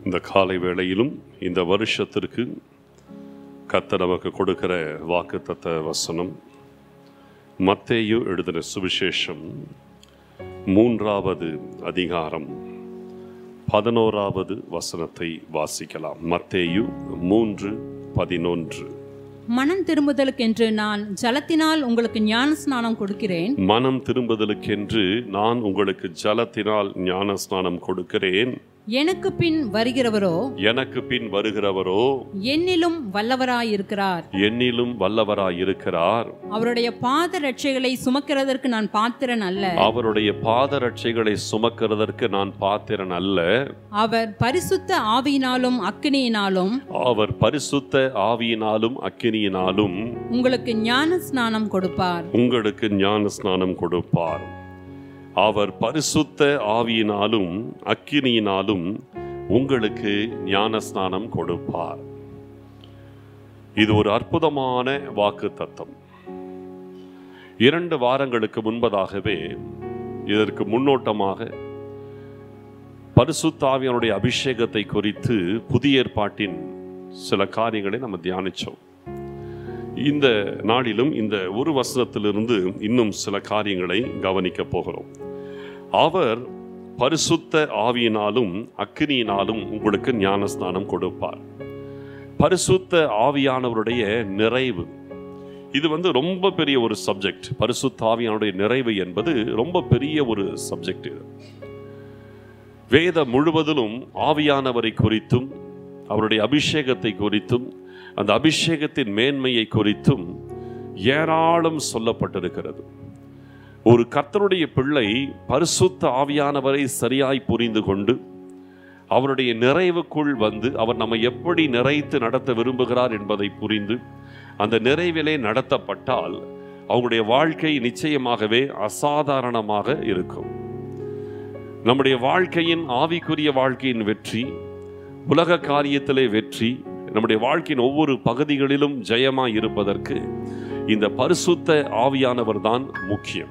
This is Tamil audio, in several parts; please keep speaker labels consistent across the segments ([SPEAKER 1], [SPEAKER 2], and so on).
[SPEAKER 1] இந்த காலை வேளையிலும் இந்த வருஷத்திற்கு கத்த நமக்கு கொடுக்கிற வாக்குத்தத்த வசனம் மத்தேயு எழுதின சுவிசேஷம் மூன்றாவது அதிகாரம் பதினோராவது வசனத்தை வாசிக்கலாம் மத்தேயு மூன்று பதினொன்று
[SPEAKER 2] மனம் திரும்புதலுக்கென்று நான் ஜலத்தினால் உங்களுக்கு ஞான ஸ்நானம் கொடுக்கிறேன்
[SPEAKER 1] மனம் திரும்புதலுக்கென்று நான் உங்களுக்கு ஜலத்தினால் ஞான ஸ்நானம் கொடுக்கிறேன்
[SPEAKER 2] எனக்கு பின் வருகிறவரோ
[SPEAKER 1] எனக்கு பின் வருகிறவரோ
[SPEAKER 2] என்னிலும் வல்லவராயிருக்கிறார்
[SPEAKER 1] என்னிலும் வல்லவராயிருக்கிறார்
[SPEAKER 2] அவருடைய பாத ரட்சைகளை சுமக்கிறதற்கு நான் பாத்திரன் அல்ல
[SPEAKER 1] அவருடைய பாதரட்சைகளை சுமக்கிறதற்கு நான் பாத்திரன் அல்ல
[SPEAKER 2] அவர் பரிசுத்த ஆவியினாலும் அக்கினியினாலும்
[SPEAKER 1] அவர் பரிசுத்த ஆவியினாலும் அக்கினியினாலும்
[SPEAKER 2] உங்களுக்கு ஞான ஸ்நானம் கொடுப்பார்
[SPEAKER 1] உங்களுக்கு ஞான ஸ்நானம் கொடுப்பார் அவர் பரிசுத்த ஆவியினாலும் அக்கினியினாலும் உங்களுக்கு ஞான ஸ்நானம் கொடுப்பார் இது ஒரு அற்புதமான வாக்கு தத்தம் இரண்டு வாரங்களுக்கு முன்பதாகவே இதற்கு முன்னோட்டமாக பரிசுத்தாவியனுடைய அபிஷேகத்தை குறித்து புதிய ஏற்பாட்டின் சில காரியங்களை நம்ம தியானிச்சோம் இந்த நாளிலும் இந்த ஒரு வசனத்திலிருந்து இன்னும் சில காரியங்களை கவனிக்க போகிறோம் அவர் பரிசுத்த ஆவியினாலும் அக்கினியினாலும் உங்களுக்கு ஞானஸ்நானம் கொடுப்பார் பரிசுத்த ஆவியானவருடைய நிறைவு இது வந்து ரொம்ப பெரிய ஒரு சப்ஜெக்ட் பரிசுத்த ஆவியானுடைய நிறைவு என்பது ரொம்ப பெரிய ஒரு சப்ஜெக்ட் இது வேதம் முழுவதிலும் ஆவியானவரை குறித்தும் அவருடைய அபிஷேகத்தை குறித்தும் அந்த அபிஷேகத்தின் மேன்மையை குறித்தும் ஏராளம் சொல்லப்பட்டிருக்கிறது ஒரு கர்த்தருடைய பிள்ளை பரிசுத்த ஆவியானவரை சரியாய் புரிந்து கொண்டு அவருடைய நிறைவுக்குள் வந்து அவர் நம்மை எப்படி நிறைத்து நடத்த விரும்புகிறார் என்பதை புரிந்து அந்த நிறைவிலே நடத்தப்பட்டால் அவங்களுடைய வாழ்க்கை நிச்சயமாகவே அசாதாரணமாக இருக்கும் நம்முடைய வாழ்க்கையின் ஆவிக்குரிய வாழ்க்கையின் வெற்றி உலக காரியத்திலே வெற்றி நம்முடைய வாழ்க்கையின் ஒவ்வொரு பகுதிகளிலும் ஜெயமாய் இருப்பதற்கு இந்த பரிசுத்த ஆவியானவர் தான் முக்கியம்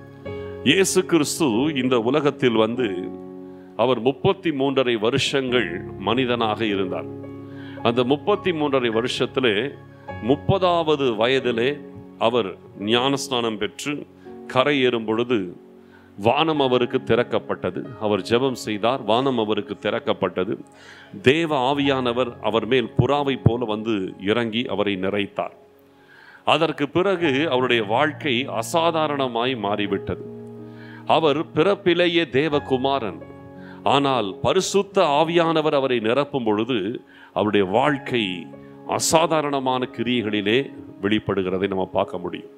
[SPEAKER 1] இயேசு கிறிஸ்து இந்த உலகத்தில் வந்து அவர் முப்பத்தி மூன்றரை வருஷங்கள் மனிதனாக இருந்தார் அந்த முப்பத்தி மூன்றரை வருஷத்திலே முப்பதாவது வயதிலே அவர் ஞானஸ்நானம் பெற்று கரையேறும் பொழுது வானம் அவருக்கு திறக்கப்பட்டது அவர் ஜெபம் செய்தார் வானம் அவருக்கு திறக்கப்பட்டது தேவ ஆவியானவர் அவர் மேல் புறாவை போல வந்து இறங்கி அவரை நிறைத்தார் அதற்கு பிறகு அவருடைய வாழ்க்கை அசாதாரணமாய் மாறிவிட்டது அவர் பிறப்பிலேயே தேவகுமாரன் ஆனால் பரிசுத்த ஆவியானவர் அவரை நிரப்பும் பொழுது அவருடைய வாழ்க்கை அசாதாரணமான கிரியைகளிலே வெளிப்படுகிறதை நம்ம பார்க்க முடியும்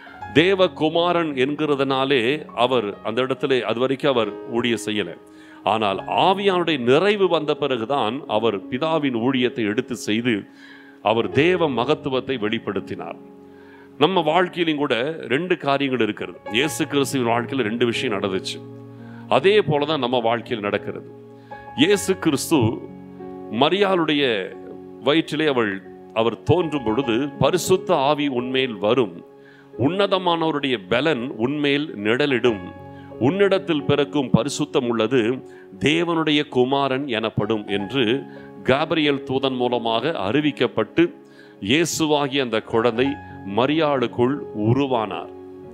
[SPEAKER 1] தேவகுமாரன் என்கிறதுனாலே அவர் அந்த இடத்துல அது வரைக்கும் அவர் ஊழிய செய்யலை ஆனால் ஆவியானுடைய நிறைவு வந்த பிறகுதான் அவர் பிதாவின் ஊழியத்தை எடுத்து செய்து அவர் தேவ மகத்துவத்தை வெளிப்படுத்தினார் நம்ம வாழ்க்கையிலும் கூட ரெண்டு காரியங்கள் இருக்கிறது இயேசு கிறிஸ்துவின் வாழ்க்கையில் ரெண்டு விஷயம் நடந்துச்சு அதே போல தான் நம்ம வாழ்க்கையில் நடக்கிறது இயேசு கிறிஸ்து மரியாளுடைய வயிற்றிலே அவள் அவர் தோன்றும் பொழுது பரிசுத்த ஆவி உண்மையில் வரும் உன்னதமானவருடைய பலன் உண்மையில் நிழலிடும் உன்னிடத்தில் பிறக்கும் பரிசுத்தம் உள்ளது தேவனுடைய குமாரன் எனப்படும் என்று காபிரியல் தூதன் மூலமாக அறிவிக்கப்பட்டு இயேசுவாகிய அந்த குழந்தை மரியாளுக்குள் உருவானார்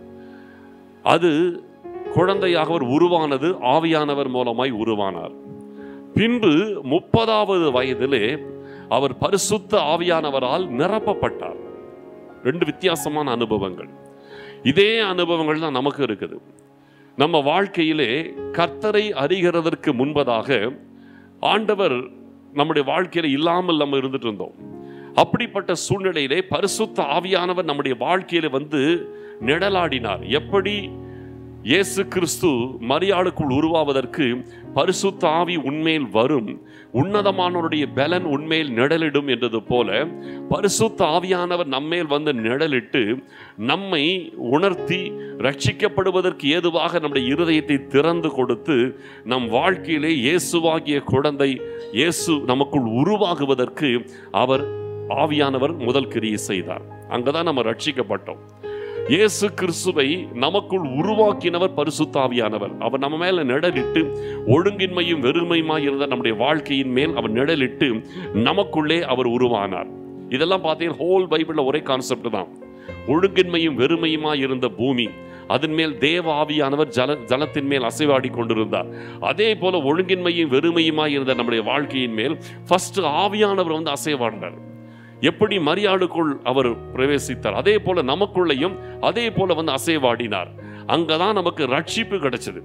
[SPEAKER 1] அது குழந்தையாக அவர் உருவானது ஆவியானவர் மூலமாய் உருவானார் பின்பு முப்பதாவது வயதிலே அவர் பரிசுத்த ஆவியானவரால் நிரப்பப்பட்டார் ரெண்டு வித்தியாசமான அனுபவங்கள் இதே அனுபவங்கள் தான் நமக்கு இருக்குது நம்ம வாழ்க்கையிலே கர்த்தரை அறிகிறதற்கு முன்பதாக ஆண்டவர் நம்முடைய வாழ்க்கையில இல்லாமல் நம்ம இருந்துட்டு இருந்தோம் அப்படிப்பட்ட சூழ்நிலையிலே பரிசுத்த ஆவியானவர் நம்முடைய வாழ்க்கையில வந்து நிழலாடினார் எப்படி இயேசு கிறிஸ்து மரியாளுக்குள் உருவாவதற்கு பரிசுத்த ஆவி உண்மையில் வரும் உன்னதமானவருடைய பலன் உண்மையில் நிழலிடும் என்றது போல பரிசுத்த ஆவியானவர் நம்மேல் வந்து நிழலிட்டு நம்மை உணர்த்தி ரட்சிக்கப்படுவதற்கு ஏதுவாக நம்முடைய இருதயத்தை திறந்து கொடுத்து நம் வாழ்க்கையிலே இயேசுவாகிய குழந்தை இயேசு நமக்குள் உருவாகுவதற்கு அவர் ஆவியானவர் முதல் கிரியை செய்தார் அங்கதான் நம்ம ரட்சிக்கப்பட்டோம் இயேசு கிறிஸ்துவை நமக்குள் உருவாக்கினவர் பரிசுத்தாவியானவர் அவர் நம்ம மேல நிழலிட்டு ஒழுங்கின்மையும் வெறுமையுமாய் இருந்த நம்முடைய வாழ்க்கையின் மேல் அவர் நிழலிட்டு நமக்குள்ளே அவர் உருவானார் இதெல்லாம் பார்த்தீங்கன்னா ஹோல் பைபிள்ல ஒரே கான்செப்ட் தான் ஒழுங்கின்மையும் வெறுமையுமாய் இருந்த பூமி அதன் மேல் தேவ ஆவியானவர் ஜல ஜலத்தின் மேல் அசைவாடி கொண்டிருந்தார் அதே போல ஒழுங்கின்மையும் வெறுமையுமாய் இருந்த நம்முடைய வாழ்க்கையின் மேல் ஃபர்ஸ்ட் ஆவியானவர் வந்து அசைவாடினார் எப்படி மரியாளுக்குள் அவர் பிரவேசித்தார் அதே போல நமக்குள்ளேயும் அதே போல வந்து அசைவாடினார் அங்கதான் நமக்கு ரட்சிப்பு கிடைச்சது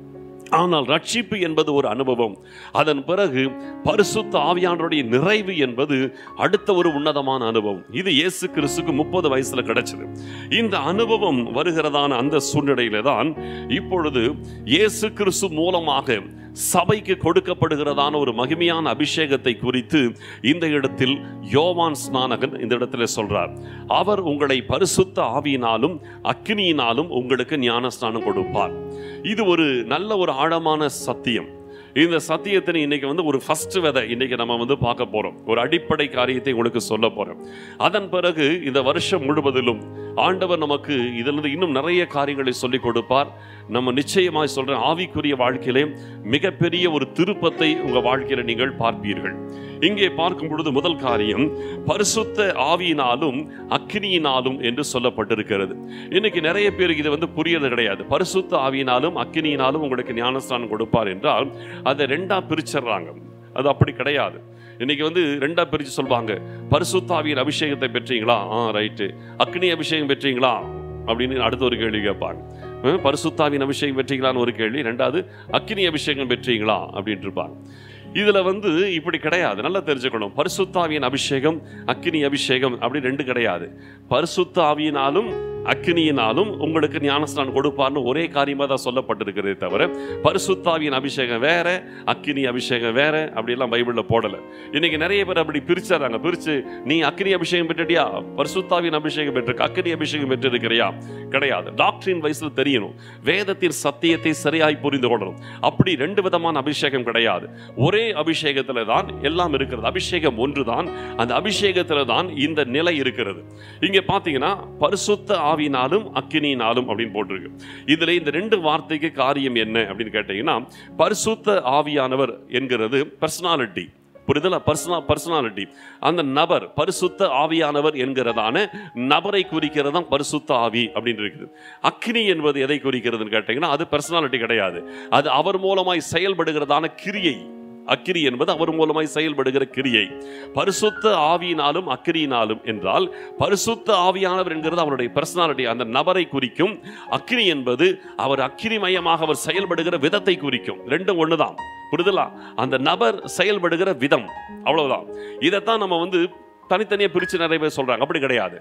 [SPEAKER 1] ஆனால் ரட்சிப்பு என்பது ஒரு அனுபவம் அதன் பிறகு பரிசுத்த ஆவியானவருடைய நிறைவு என்பது அடுத்த ஒரு உன்னதமான அனுபவம் இது இயேசு கிறிஸ்துக்கு முப்பது வயசுல கிடைச்சது இந்த அனுபவம் வருகிறதான அந்த சூழ்நிலையில தான் இப்பொழுது இயேசு கிறிஸ்து மூலமாக சபைக்கு கொடுக்கப்படுகிறதான ஒரு மகிமையான அபிஷேகத்தை குறித்து இந்த இடத்தில் யோவான் ஸ்நானகன் இந்த இடத்துல சொல்றார் அவர் உங்களை பரிசுத்த ஆவியினாலும் அக்கினியினாலும் உங்களுக்கு ஞானஸ்நானம் கொடுப்பார் இது ஒரு நல்ல ஒரு ஆழமான சத்தியம் இந்த சத்தியத்தை இன்னைக்கு வந்து ஒரு ஃபர்ஸ்ட் விதை இன்னைக்கு நம்ம வந்து பார்க்க போறோம் ஒரு அடிப்படை காரியத்தை உங்களுக்கு சொல்ல போறோம் அதன் பிறகு இந்த வருஷம் முழுவதிலும் ஆண்டவர் நமக்கு இதிலிருந்து இன்னும் நிறைய காரியங்களை சொல்லிக் கொடுப்பார் நம்ம நிச்சயமாய் சொல்றேன் ஆவிக்குரிய வாழ்க்கையிலே மிகப்பெரிய ஒரு திருப்பத்தை உங்க வாழ்க்கையில நீங்கள் பார்ப்பீர்கள் இங்கே பார்க்கும் பொழுது முதல் காரியம் பரிசுத்த ஆவியினாலும் அக்கினியினாலும் என்று சொல்லப்பட்டிருக்கிறது இன்னைக்கு நிறைய பேருக்கு இது வந்து புரியறது கிடையாது பரிசுத்த ஆவியினாலும் அக்கினியினாலும் உங்களுக்கு ஞானஸ்தானம் கொடுப்பார் என்றால் அதை ரெண்டா பிரிச்சிடுறாங்க அது அப்படி கிடையாது இன்னைக்கு வந்து ரெண்டா பிரிச்சு சொல்வாங்க பரிசுத்தாவியின் அபிஷேகத்தை பெற்றீங்களா ஆ ரைட்டு அக்னி அபிஷேகம் பெற்றீங்களா அப்படின்னு அடுத்த ஒரு கேள்வி கேட்பாங்க ஹம், பரிசுத்தாவின் அபிஷேகம் பெற்றீங்களான்னு ஒரு கேள்வி ரெண்டாவது அக்னி அபிஷேகம் பெற்றீங்களா அப்படின்ட்டு இருப்பாங்க இதுல வந்து இப்படி கிடையாது நல்லா தெரிஞ்சுக்கணும் பரிசுத்தாவியின் அபிஷேகம் அக்கினி அபிஷேகம் அப்படி ரெண்டு கிடையாது பரிசுத்த ஆவியினாலும் அக்கினியினாலும் உங்களுக்கு ஞானஸ்நானம் கொடுப்பார்னு ஒரே காரியமாக தான் சொல்லப்பட்டிருக்கிறதே தவிர பரிசுத்தாவியின் அபிஷேகம் வேற அக்கினி அபிஷேகம் வேற அப்படியெல்லாம் பைபிளில் போடலை இன்னைக்கு நிறைய பேர் அப்படி பிரிச்சாராங்க பிரிச்சு நீ அக்கினி அபிஷேகம் பெற்றுட்டியா பரிசுத்தாவின் அபிஷேகம் பெற்றிருக்க அக்கினி அபிஷேகம் பெற்றிருக்கிறியா கிடையாது டாக்டரின் வயசுல தெரியணும் வேதத்தின் சத்தியத்தை சரியாய் புரிந்து கொள்ளணும் அப்படி ரெண்டு விதமான அபிஷேகம் கிடையாது ஒரே அபிஷேகத்துல தான் எல்லாம் இருக்கிறது அபிஷேகம் ஒன்றுதான் அந்த அபிஷேகத்துல தான் இந்த நிலை இருக்கிறது இங்க பாத்தீங்கன்னா பரிசுத்த ஆவியினாலும் அக்கினியினாலும் அப்படின்னு போட்டிருக்கு இதுல இந்த ரெண்டு வார்த்தைக்கு காரியம் என்ன அப்படின்னு கேட்டீங்கன்னா பரிசுத்த ஆவியானவர் என்கிறது பர்சனாலிட்டி புரிதலா பர்சனா பர்சனாலிட்டி அந்த நபர் பரிசுத்த ஆவியானவர் என்கிறதான நபரை குறிக்கிறது தான் பரிசுத்த ஆவி அப்படின்னு இருக்குது அக்னி என்பது எதை குறிக்கிறதுன்னு கேட்டீங்கன்னா அது பர்சனாலிட்டி கிடையாது அது அவர் மூலமாய் செயல்படுகிறதான கிரியை அக்கிரி என்பது அவர் மூலமாய் செயல்படுகிற கிரியை பரிசுத்த ஆவியினாலும் அக்கிரியினாலும் என்றால் பரிசுத்த ஆவியானவர் என்கிறது அவருடைய பர்சனாலிட்டி அந்த நபரை குறிக்கும் அக்கினி என்பது அவர் அக்கினிமயமாக அவர் செயல்படுகிற விதத்தை குறிக்கும் ரெண்டும் ஒண்ணுதான் புரிதலா அந்த நபர் செயல்படுகிற விதம் அவ்வளவுதான் இதைத்தான் நம்ம வந்து தனித்தனியா பிரிச்சு நிறைய பேர் சொல்றாங்க அப்படி கிடையாது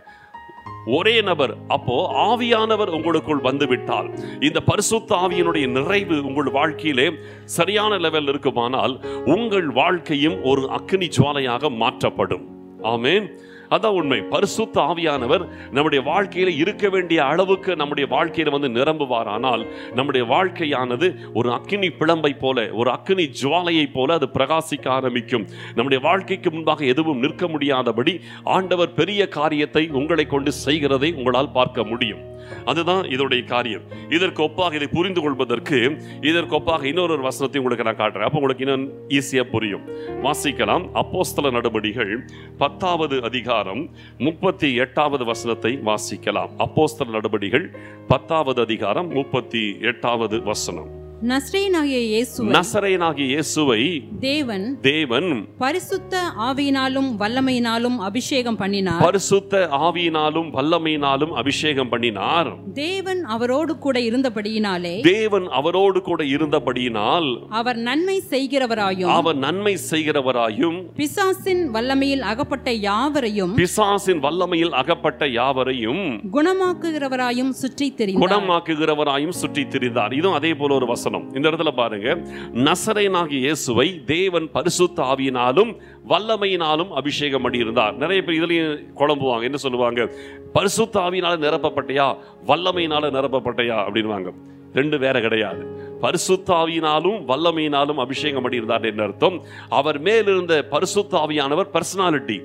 [SPEAKER 1] ஒரே நபர் அப்போ ஆவியானவர் உங்களுக்குள் வந்துவிட்டால் இந்த பரிசுத்த ஆவியினுடைய நிறைவு உங்கள் வாழ்க்கையிலே சரியான லெவல் இருக்குமானால் உங்கள் வாழ்க்கையும் ஒரு அக்கினி ஜுவாலையாக மாற்றப்படும் ஆமென் அதான் உண்மை பரிசுத்த ஆவியானவர் நம்முடைய வாழ்க்கையில இருக்க வேண்டிய அளவுக்கு நம்முடைய வாழ்க்கையில வந்து நிரம்புவாரானால் நம்முடைய வாழ்க்கையானது ஒரு அக்கினி பிளம்பை போல ஒரு அக்கினி ஜுவாலையை போல அது பிரகாசிக்க ஆரம்பிக்கும் நம்முடைய வாழ்க்கைக்கு முன்பாக எதுவும் நிற்க முடியாதபடி ஆண்டவர் பெரிய காரியத்தை உங்களை கொண்டு செய்கிறதை உங்களால் பார்க்க முடியும் அதுதான் இதோடைய காரியம் இதற்கு ஒப்பாக இதை புரிந்து கொள்வதற்கு இதற்கு ஒப்பாக இன்னொரு ஒரு வசனத்தை உங்களுக்கு நான் காட்டுறேன் அப்போ உங்களுக்கு இன்னும் ஈஸியாக புரியும் வாசிக்கலாம் அப்போஸ்தல நடபடிகள் பத்தாவது அதிகாரம் முப்பத்தி எட்டாவது வசனத்தை வாசிக்கலாம் அப்போஸ்தல நடபடிகள் பத்தாவது அதிகாரம் முப்பத்தி எட்டாவது வசனம்
[SPEAKER 2] நஸ்ரேனாகிய இயேசுவை
[SPEAKER 1] நசரேனாகிய இயேசுவை
[SPEAKER 2] தேவன்
[SPEAKER 1] தேவன்
[SPEAKER 2] பரிசுத்த ஆவியினாலும் வல்லமையினாலும் அபிஷேகம் பண்ணினார்
[SPEAKER 1] பரிசுத்த ஆவியினாலும் வல்லமையினாலும் அபிஷேகம் பண்ணினார்
[SPEAKER 2] தேவன் அவரோடு கூட இருந்தபடியினாலே
[SPEAKER 1] தேவன் அவரோடு கூட இருந்தபடியினால்
[SPEAKER 2] அவர் நன்மை செய்கிறவராயும்
[SPEAKER 1] அவர் நன்மை செய்கிறவராயும்
[SPEAKER 2] பிசாசின் வல்லமையில் அகப்பட்ட யாவரையும்
[SPEAKER 1] பிசாசின் வல்லமையில் அகப்பட்ட யாவரையும்
[SPEAKER 2] குணமாக்குகிறவராயும் சுற்றி திரிந்தார்
[SPEAKER 1] குணமாக்குகிறவராயும் சுற்றி திரிந்தார் இதுவும் அதே போல ஒரு வசனம் இந்த இடத்துல பாருங்க நசரேனாகிய இயேசுவை தேவன் பரிசுத்த ஆவியினாலும் வல்லமையினாலும் அபிஷேகம் பண்ணியிருந்தார் நிறைய பேர் இதுலயும் குழம்புவாங்க என்ன சொல்லுவாங்க பரிசுத்த ஆவியினால நிரப்பப்பட்டையா வல்லமையினால நிரப்பப்பட்டையா அப்படின்வாங்க ரெண்டு வேற கிடையாது பரிசுத்த ஆவியினாலும் வல்லமையினாலும் அபிஷேகம் பண்ணியிருந்தார் என்று அர்த்தம் அவர் மேலிருந்த பரிசுத்த ஆவியானவர் பர்சனாலிட்டி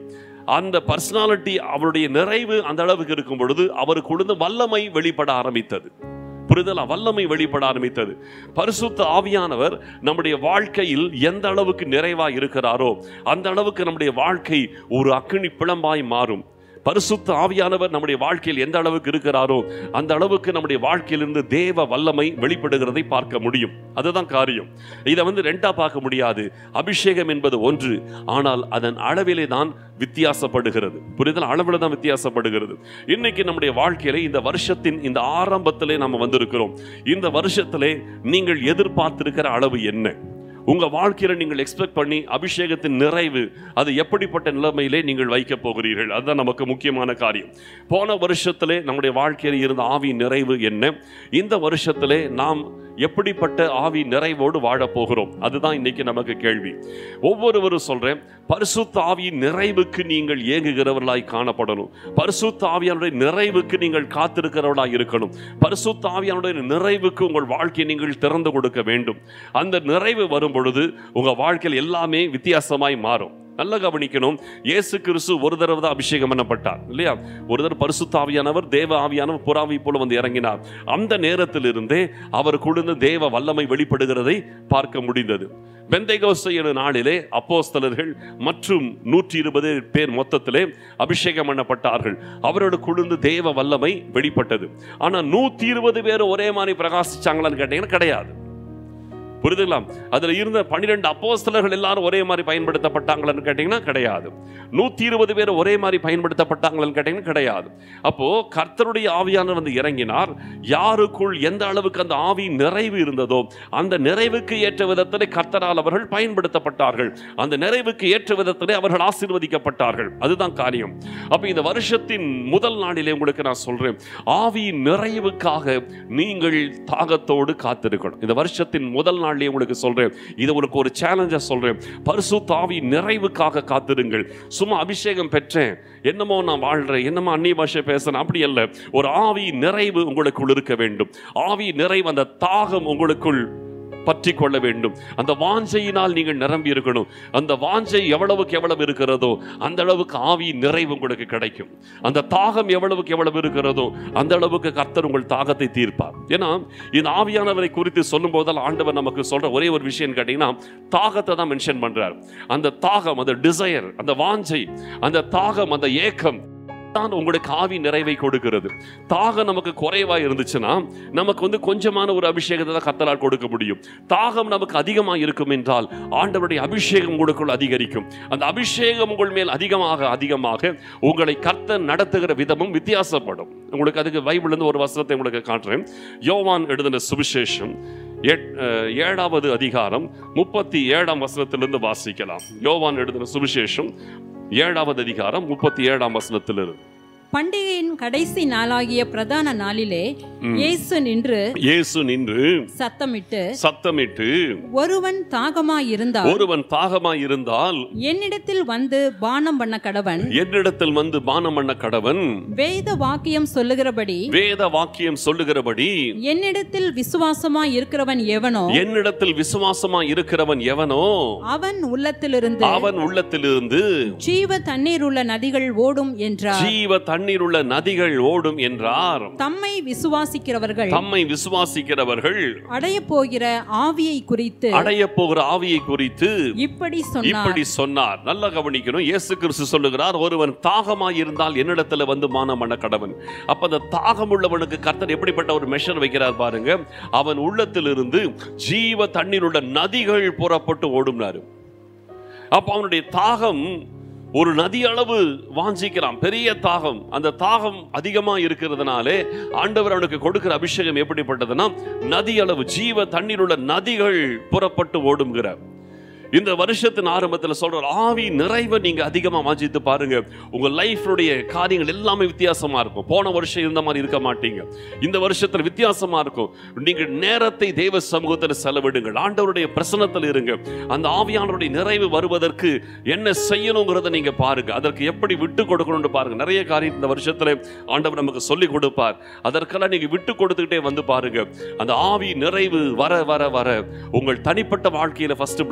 [SPEAKER 1] அந்த பர்சனாலிட்டி அவருடைய நிறைவு அந்த அளவுக்கு இருக்கும் பொழுது அவருக்குள்ள வல்லமை வெளிப்பட ஆரம்பித்தது புரிதலா வல்லமை வெளிப்பட ஆரம்பித்தது பரிசுத்த ஆவியானவர் நம்முடைய வாழ்க்கையில் எந்த அளவுக்கு நிறைவாய் இருக்கிறாரோ அந்த அளவுக்கு நம்முடைய வாழ்க்கை ஒரு அக்கினி பிளம்பாய் மாறும் பரிசுத்த ஆவியானவர் நம்முடைய வாழ்க்கையில் எந்த அளவுக்கு இருக்கிறாரோ அந்த அளவுக்கு நம்முடைய வாழ்க்கையிலிருந்து தேவ வல்லமை வெளிப்படுகிறதை பார்க்க முடியும் அதுதான் காரியம் இதை வந்து ரெண்டா பார்க்க முடியாது அபிஷேகம் என்பது ஒன்று ஆனால் அதன் அளவிலே தான் வித்தியாசப்படுகிறது புரிதல் அளவில் தான் வித்தியாசப்படுகிறது இன்னைக்கு நம்முடைய வாழ்க்கையில இந்த வருஷத்தின் இந்த ஆரம்பத்திலே நம்ம வந்திருக்கிறோம் இந்த வருஷத்திலே நீங்கள் எதிர்பார்த்திருக்கிற அளவு என்ன உங்க வாழ்க்கையில நீங்கள் எக்ஸ்பெக்ட் பண்ணி அபிஷேகத்தின் நிறைவு அது எப்படிப்பட்ட நிலைமையிலே நீங்கள் வைக்க போகிறீர்கள் அதுதான் நமக்கு முக்கியமான காரியம் போன வருஷத்திலே நம்முடைய வாழ்க்கையில் இருந்த ஆவி நிறைவு என்ன இந்த வருஷத்திலே நாம் எப்படிப்பட்ட ஆவி நிறைவோடு வாழப் போகிறோம் அதுதான் இன்னைக்கு நமக்கு கேள்வி ஒவ்வொருவரும் சொல்றேன் பரிசுத்த ஆவியின் நிறைவுக்கு நீங்கள் ஏங்குகிறவர்களாய் காணப்படணும் பரிசுத்த ஆவியானுடைய நிறைவுக்கு நீங்கள் காத்திருக்கிறவர்களாய் இருக்கணும் பரிசுத்த ஆவியானுடைய நிறைவுக்கு உங்கள் வாழ்க்கையை நீங்கள் திறந்து கொடுக்க வேண்டும் அந்த நிறைவு வரும் பொழுது உங்க வாழ்க்கையில் எல்லாமே வித்தியாசமாய் மாறும் நல்லா கவனிக்கணும் இயேசு கிறிஸ்து ஒரு தடவை தான் அபிஷேகம் பண்ணப்பட்டார் இல்லையா ஒரு தடவை பரிசுத்த ஆவியானவர் தேவ ஆவியானவர் புறாவை போல வந்து இறங்கினார் அந்த நேரத்திலிருந்தே அவர் கொடுத்த தேவ வல்லமை வெளிப்படுகிறதை பார்க்க முடிந்தது பெந்தைகோஸ்தை எனும் நாளிலே அப்போஸ்தலர்கள் மற்றும் நூற்றி இருபது பேர் மொத்தத்திலே அபிஷேகம் பண்ணப்பட்டார்கள் அவரோட குழுந்து தேவ வல்லமை வெளிப்பட்டது ஆனா நூத்தி இருபது பேர் ஒரே மாதிரி பிரகாசிச்சாங்களான்னு கேட்டீங்கன்னா கிடையாது புரிதுங்களா அதுல இருந்த பன்னிரெண்டு அப்போஸ்தலர்கள் எல்லாரும் ஒரே மாதிரி பயன்படுத்தப்பட்டாங்களான்னு கேட்டீங்கன்னா கிடையாது நூத்தி இருபது பேர் ஒரே மாதிரி பயன்படுத்தப்பட்டாங்களான்னு கேட்டீங்கன்னா கிடையாது அப்போ கர்த்தருடைய ஆவியானவர் வந்து இறங்கினார் யாருக்குள் எந்த அளவுக்கு அந்த ஆவி நிறைவு இருந்ததோ அந்த நிறைவுக்கு ஏற்ற விதத்திலே கர்த்தரால் அவர்கள் பயன்படுத்தப்பட்டார்கள் அந்த நிறைவுக்கு ஏற்ற விதத்திலே அவர்கள் ஆசீர்வதிக்கப்பட்டார்கள் அதுதான் காரியம் அப்ப இந்த வருஷத்தின் முதல் நாளிலே உங்களுக்கு நான் சொல்றேன் ஆவியின் நிறைவுக்காக நீங்கள் தாகத்தோடு காத்திருக்கணும் இந்த வருஷத்தின் முதல் நாள்லயே உங்களுக்கு சொல்றேன் இது உங்களுக்கு ஒரு சேலஞ்சா சொல்றேன் பரிசுத்த ஆவி நிறைவுக்காக காத்திருங்கள் சும்மா அபிஷேகம் பெற்றேன் என்னமோ நான் வாழ்றேன் என்னமோ அந்நிய பாஷை பேசுறேன் அப்படி அல்ல ஒரு ஆவி நிறைவு உங்களுக்குள் இருக்க வேண்டும் ஆவி நிறைவு அந்த தாகம் உங்களுக்குள் பற்றி கொள்ள வேண்டும் அந்த வாஞ்சையினால் நீங்கள் நிரம்பி இருக்கணும் அந்த வாஞ்சை எவ்வளவுக்கு எவ்வளவு இருக்கிறதோ அந்த அளவுக்கு ஆவி நிறைவு உங்களுக்கு கிடைக்கும் அந்த தாகம் எவ்வளவுக்கு எவ்வளவு இருக்கிறதோ அந்த அளவுக்கு கர்த்தர் உங்கள் தாகத்தை தீர்ப்பார் ஏன்னா இந்த ஆவியானவரை குறித்து சொல்லும் போதெல்லாம் ஆண்டவர் நமக்கு சொல்ற ஒரே ஒரு விஷயம் கேட்டீங்கன்னா தாகத்தை தான் மென்ஷன் பண்றார் அந்த தாகம் அந்த டிசையர் அந்த வாஞ்சை அந்த தாகம் அந்த ஏக்கம் தான் உங்களுக்கு ஆவி நிறைவை கொடுக்கிறது தாகம் நமக்கு குறைவா இருந்துச்சுன்னா நமக்கு வந்து கொஞ்சமான ஒரு அபிஷேகத்தை தான் கத்தலால் கொடுக்க முடியும் தாகம் நமக்கு அதிகமா இருக்கும் என்றால் ஆண்டவருடைய அபிஷேகம் உங்களுக்குள் அதிகரிக்கும் அந்த அபிஷேகம் உங்கள் மேல் அதிகமாக அதிகமாக உங்களை கர்த்தர் நடத்துகிற விதமும் வித்தியாசப்படும் உங்களுக்கு அதுக்கு பைபிள்ல இருந்து ஒரு வசனத்தை உங்களுக்கு காட்டுறேன் யோவான் எழுதின சுவிசேஷம் எட்- அஹ், ஏழாவது அதிகாரம் முப்பத்தி ஏழாம் வசனத்திலிருந்து வாசிக்கலாம் யோவான் எழுதின சுவிசேஷம் ஏழாவது அதிகாரம் முப்பத்தி ஏழாம் வசனத்திலிருந்து
[SPEAKER 2] பண்டிகையின் கடைசி நாளாகிய பிரதான நாளிலே இயேசு நின்று
[SPEAKER 1] இயேசு நின்று
[SPEAKER 2] சத்தமிட்டு
[SPEAKER 1] சத்தமிட்டு
[SPEAKER 2] ஒருவன் தாகமாயிருந்தால்
[SPEAKER 1] ஒருவன் தாகமாய் இருந்தால்
[SPEAKER 2] என்னிடத்தில் வந்து பானம் பண்ண கடவன்
[SPEAKER 1] என்னிடத்தில் வந்து பானம் பண்ண கடவன்
[SPEAKER 2] வேத வாக்கியம் சொல்லுகிறபடி
[SPEAKER 1] வேத வாக்கியம் சொல்லுகிறபடி
[SPEAKER 2] என்னிடத்தில் விசுவாசமாய் இருக்கிறவன் எவனோ
[SPEAKER 1] என்னிடத்தில் விசுவாசமா இருக்கிறவன் எவனோ
[SPEAKER 2] அவன் உள்ளத்திலிருந்து
[SPEAKER 1] அவன் உள்ளத்திலிருந்து
[SPEAKER 2] ஜீவ தண்ணீர் உள்ள நதிகள் ஓடும் என்றார்
[SPEAKER 1] ஜீவ தண்ணீர் உள்ள நதிகள் ஓடும் என்றார்
[SPEAKER 2] தம்மை விசுவாசிக்கிறவர்கள்
[SPEAKER 1] தம்மை விசுவாசிக்கிறவர்கள்
[SPEAKER 2] அடைய போகிற ஆவியை குறித்து
[SPEAKER 1] அடைய போகிற ஆவியை குறித்து
[SPEAKER 2] இப்படி சொன்னார்
[SPEAKER 1] இப்படி சொன்னார் நல்லா கவனிக்கணும் இயேசு கிறிஸ்து சொல்லுகிறார் ஒருவன் தாகமாய் இருந்தால் என்னிடத்துல வந்து மானம் பண்ண கடவன் அப்ப அந்த தாகம் உள்ளவனுக்கு கர்த்தர் எப்படிப்பட்ட ஒரு மெஷர் வைக்கிறார் பாருங்க அவன் உள்ளத்திலிருந்து ஜீவ தண்ணீர் உள்ள நதிகள் புறப்பட்டு ஓடும்னாரு அப்ப அவனுடைய தாகம் ஒரு நதி அளவு வாஞ்சிக்கிறான் பெரிய தாகம் அந்த தாகம் அதிகமா இருக்கிறதுனாலே ஆண்டவர் அவனுக்கு கொடுக்கிற அபிஷேகம் எப்படிப்பட்டதுன்னா நதி அளவு ஜீவ தண்ணீர் உள்ள நதிகள் புறப்பட்டு ஓடுங்கிறார் இந்த வருஷத்தின் ஆரம்பத்தில் சொல்ற ஆவி நிறைவை நீங்க அதிகமா வாஞ்சித்து பாருங்க உங்க லைஃப்னுடைய காரியங்கள் எல்லாமே வித்தியாசமா இருக்கும் போன வருஷம் இருந்த மாதிரி இருக்க மாட்டீங்க இந்த வருஷத்துல வித்தியாசமா இருக்கும் நீங்கள் நேரத்தை தேவ சமூகத்தில் செலவிடுங்கள் ஆண்டவருடைய பிரசனத்தில் இருங்க அந்த ஆவியானவருடைய நிறைவு வருவதற்கு என்ன செய்யணுங்கிறத நீங்க பாருங்க அதற்கு எப்படி விட்டு கொடுக்கணும்னு பாருங்க நிறைய காரியம் இந்த வருஷத்துல ஆண்டவர் நமக்கு சொல்லி கொடுப்பார் அதற்கெல்லாம் நீங்க விட்டு கொடுத்துக்கிட்டே வந்து பாருங்க அந்த ஆவி நிறைவு வர வர வர உங்கள் தனிப்பட்ட வாழ்க்கையில ஃபர்ஸ்ட் blessing வரும்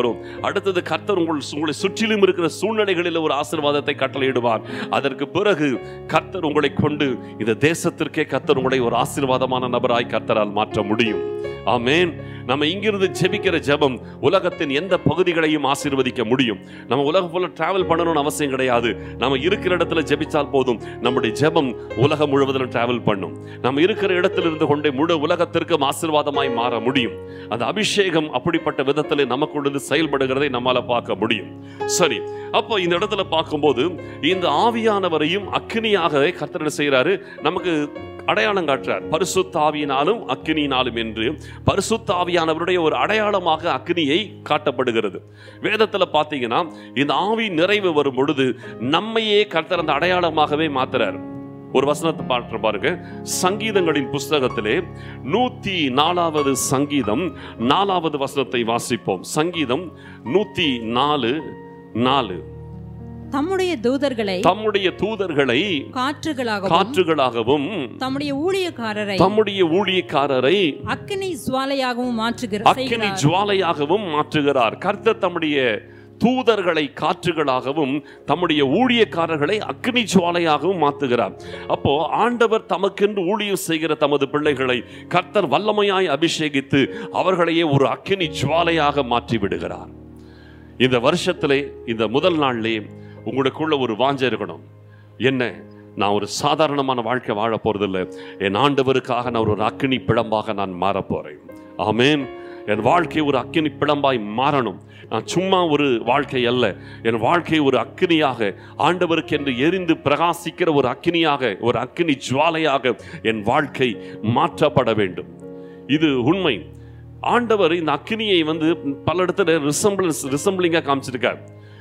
[SPEAKER 1] வரும் அடுத்தது கர்த்தர் உங்கள் உங்களை சுற்றிலும் இருக்கிற சூழ்நிலைகளில் ஒரு ஆசீர்வாதத்தை கட்டளையிடுவார் அதற்கு பிறகு கர்த்தர் உங்களை கொண்டு இந்த தேசத்திற்கே கர்த்தர் உங்களை ஒரு ஆசீர்வாதமான நபராய் கர்த்தரால் மாற்ற முடியும் ஆமென் நம்ம இங்கிருந்து ஜெபிக்கிற ஜெபம் உலகத்தின் எந்த பகுதிகளையும் ஆசீர்வதிக்க முடியும் நம்ம உலகம் ஃபுல்லாக டிராவல் பண்ணணும்னு அவசியம் கிடையாது நம்ம இருக்கிற இடத்துல ஜெபிச்சால் போதும் நம்முடைய ஜெபம் உலகம் முழுவதிலும் டிராவல் பண்ணும் நம்ம இருக்கிற இடத்துல இருந்து கொண்டே முழு உலகத்திற்கும் ஆசீர்வாதமாய் மாற முடியும் அந்த அபிஷேகம் அப்படிப்பட்ட விதத்தில் நமக்குள்ளது செயல்படுகிறதை நம்மால பார்க்க முடியும் சரி அப்போ இந்த இடத்துல பார்க்கும்போது இந்த ஆவியானவரையும் அக்கினியாக கர்த்தர் என்ன செய்கிறாரு நமக்கு அடையாளம் காட்டுறார் பரிசுத்தாவியினாலும் அக்கினியினாலும் என்று பரிசுத்தாவியானவருடைய ஒரு அடையாளமாக அக்கினியை காட்டப்படுகிறது வேதத்தில் பார்த்தீங்கன்னா இந்த ஆவி நிறைவு வரும் பொழுது நம்மையே கர்த்தர் அந்த அடையாளமாகவே மாத்துறார் ஒரு வசனத்தை பாட்டு பாருங்க சங்கீதங்களின் புஸ்தகத்திலே நூத்தி நாலாவது சங்கீதம் நாலாவது வசனத்தை வாசிப்போம் சங்கீதம் நூத்தி நாலு நாலு
[SPEAKER 2] தம்முடைய தூதர்களை
[SPEAKER 1] தம்முடைய தூதர்களை
[SPEAKER 2] காற்றுகளாகவும்
[SPEAKER 1] காற்றுகளாகவும்
[SPEAKER 2] தம்முடைய ஊழியக்காரரை
[SPEAKER 1] தம்முடைய ஊழியக்காரரை
[SPEAKER 2] அக்கினி ஜுவாலையாகவும் மாற்றுகிற
[SPEAKER 1] அக்கினி
[SPEAKER 2] செய்கிறார்.
[SPEAKER 1] ஜுவாலையாகவும் மாற்றுகிறார் கர்த்தர் தம்முடைய தூதர்களை காற்றுகளாகவும் தம்முடைய ஊழியக்காரர்களை அக்னி ஜுவாலையாகவும் மாற்றுகிறார் அப்போ ஆண்டவர் தமக்கென்று ஊழியம் செய்கிற தமது பிள்ளைகளை கர்த்தர் வல்லமையாய் அபிஷேகித்து அவர்களையே ஒரு அக்கினி ஜுவாலையாக மாற்றி விடுகிறார் இந்த வருஷத்திலே இந்த முதல் நாள்லே உங்களுக்குள்ள ஒரு வாஞ்சை இருக்கணும் என்ன நான் ஒரு சாதாரணமான வாழ்க்கை வாழ போறதில்லை என் ஆண்டவருக்காக நான் ஒரு அக்கினி பிழம்பாக நான் மாறப் போறேன் ஆமென் என் வாழ்க்கை ஒரு அக்கினி பிழம்பாய் மாறணும் நான் சும்மா ஒரு வாழ்க்கை அல்ல என் வாழ்க்கை ஒரு அக்கினியாக ஆண்டவருக்கு என்று எரிந்து பிரகாசிக்கிற ஒரு அக்கினியாக ஒரு அக்கினி ஜுவாலையாக என் வாழ்க்கை மாற்றப்பட வேண்டும் இது உண்மை ஆண்டவர் இந்த அக்கினியை வந்து பல இடத்துல ரிசம்பிளன்ஸ் ரிசம்பிளிங்காக காமிச்சிருக்கார்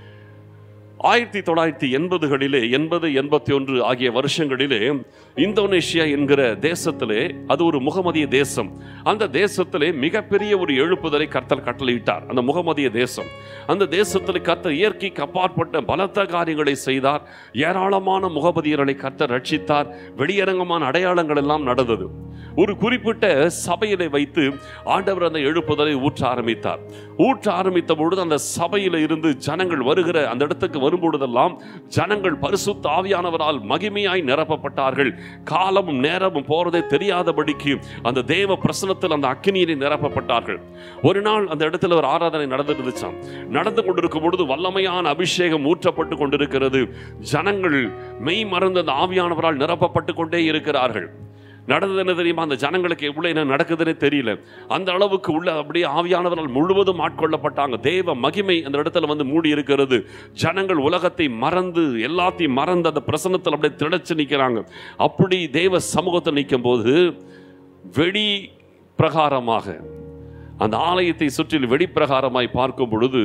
[SPEAKER 1] ஆயிரத்தி தொள்ளாயிரத்தி எண்பதுகளிலே எண்பது எண்பத்தி ஒன்று ஆகிய வருஷங்களிலே இந்தோனேஷியா என்கிற தேசத்திலே அது ஒரு முகமதிய தேசம் அந்த தேசத்திலே மிகப்பெரிய ஒரு எழுப்புதலை கர்த்தர் கட்டளையிட்டார் அந்த முகமதிய தேசம் அந்த தேசத்தில் கர்த்தர் இயற்கைக்கு அப்பாற்பட்ட பலத்த காரியங்களை செய்தார் ஏராளமான முகமதியர்களை கர்த்தர் ரட்சித்தார் வெளியரங்கமான அடையாளங்கள் எல்லாம் நடந்தது ஒரு குறிப்பிட்ட சபையிலே வைத்து ஆண்டவர் அந்த எழுப்புதலை ஊற்ற ஆரம்பித்தார் ஊற்ற ஆரம்பித்த பொழுது அந்த சபையில இருந்து ஜனங்கள் வருகிற அந்த இடத்துக்கு வரும்பொழுதெல்லாம் ஜனங்கள் பரிசுத்த ஆவியானவரால் மகிமையாய் நிரப்பப்பட்டார்கள் காலமும் நேரமும் போறதே தெரியாதபடிக்கு அந்த தேவ பிரசனத்தில் அந்த அக்கினியிலே நிரப்பப்பட்டார்கள் ஒரு நாள் அந்த இடத்துல ஒரு ஆராதனை நடந்துட்டு இருந்துச்சாம் நடந்து கொண்டிருக்கும் பொழுது வல்லமையான அபிஷேகம் ஊற்றப்பட்டு கொண்டிருக்கிறது ஜனங்கள் மெய் மறந்து அந்த ஆவியானவரால் நிரப்பப்பட்டு கொண்டே இருக்கிறார்கள் நடந்தது என்ன தெரியுமா அந்த ஜனங்களுக்கு எவ்வளவு என்ன நடக்குதுன்னே தெரியல அந்த அளவுக்கு உள்ள அப்படியே ஆவியானவரால் முழுவதும் ஆட்கொள்ளப்பட்டாங்க தேவ மகிமை அந்த இடத்துல வந்து மூடி இருக்கிறது ஜனங்கள் உலகத்தை மறந்து எல்லாத்தையும் மறந்து அந்த பிரசன்னத்தில் அப்படியே திளைச்சு நிற்கிறாங்க அப்படி தேவ சமூகத்தில் நிற்கும் போது வெளி பிரகாரமாக அந்த ஆலயத்தை சுற்றில் வெளிப்பிரகாரமாய் பார்க்கும் பொழுது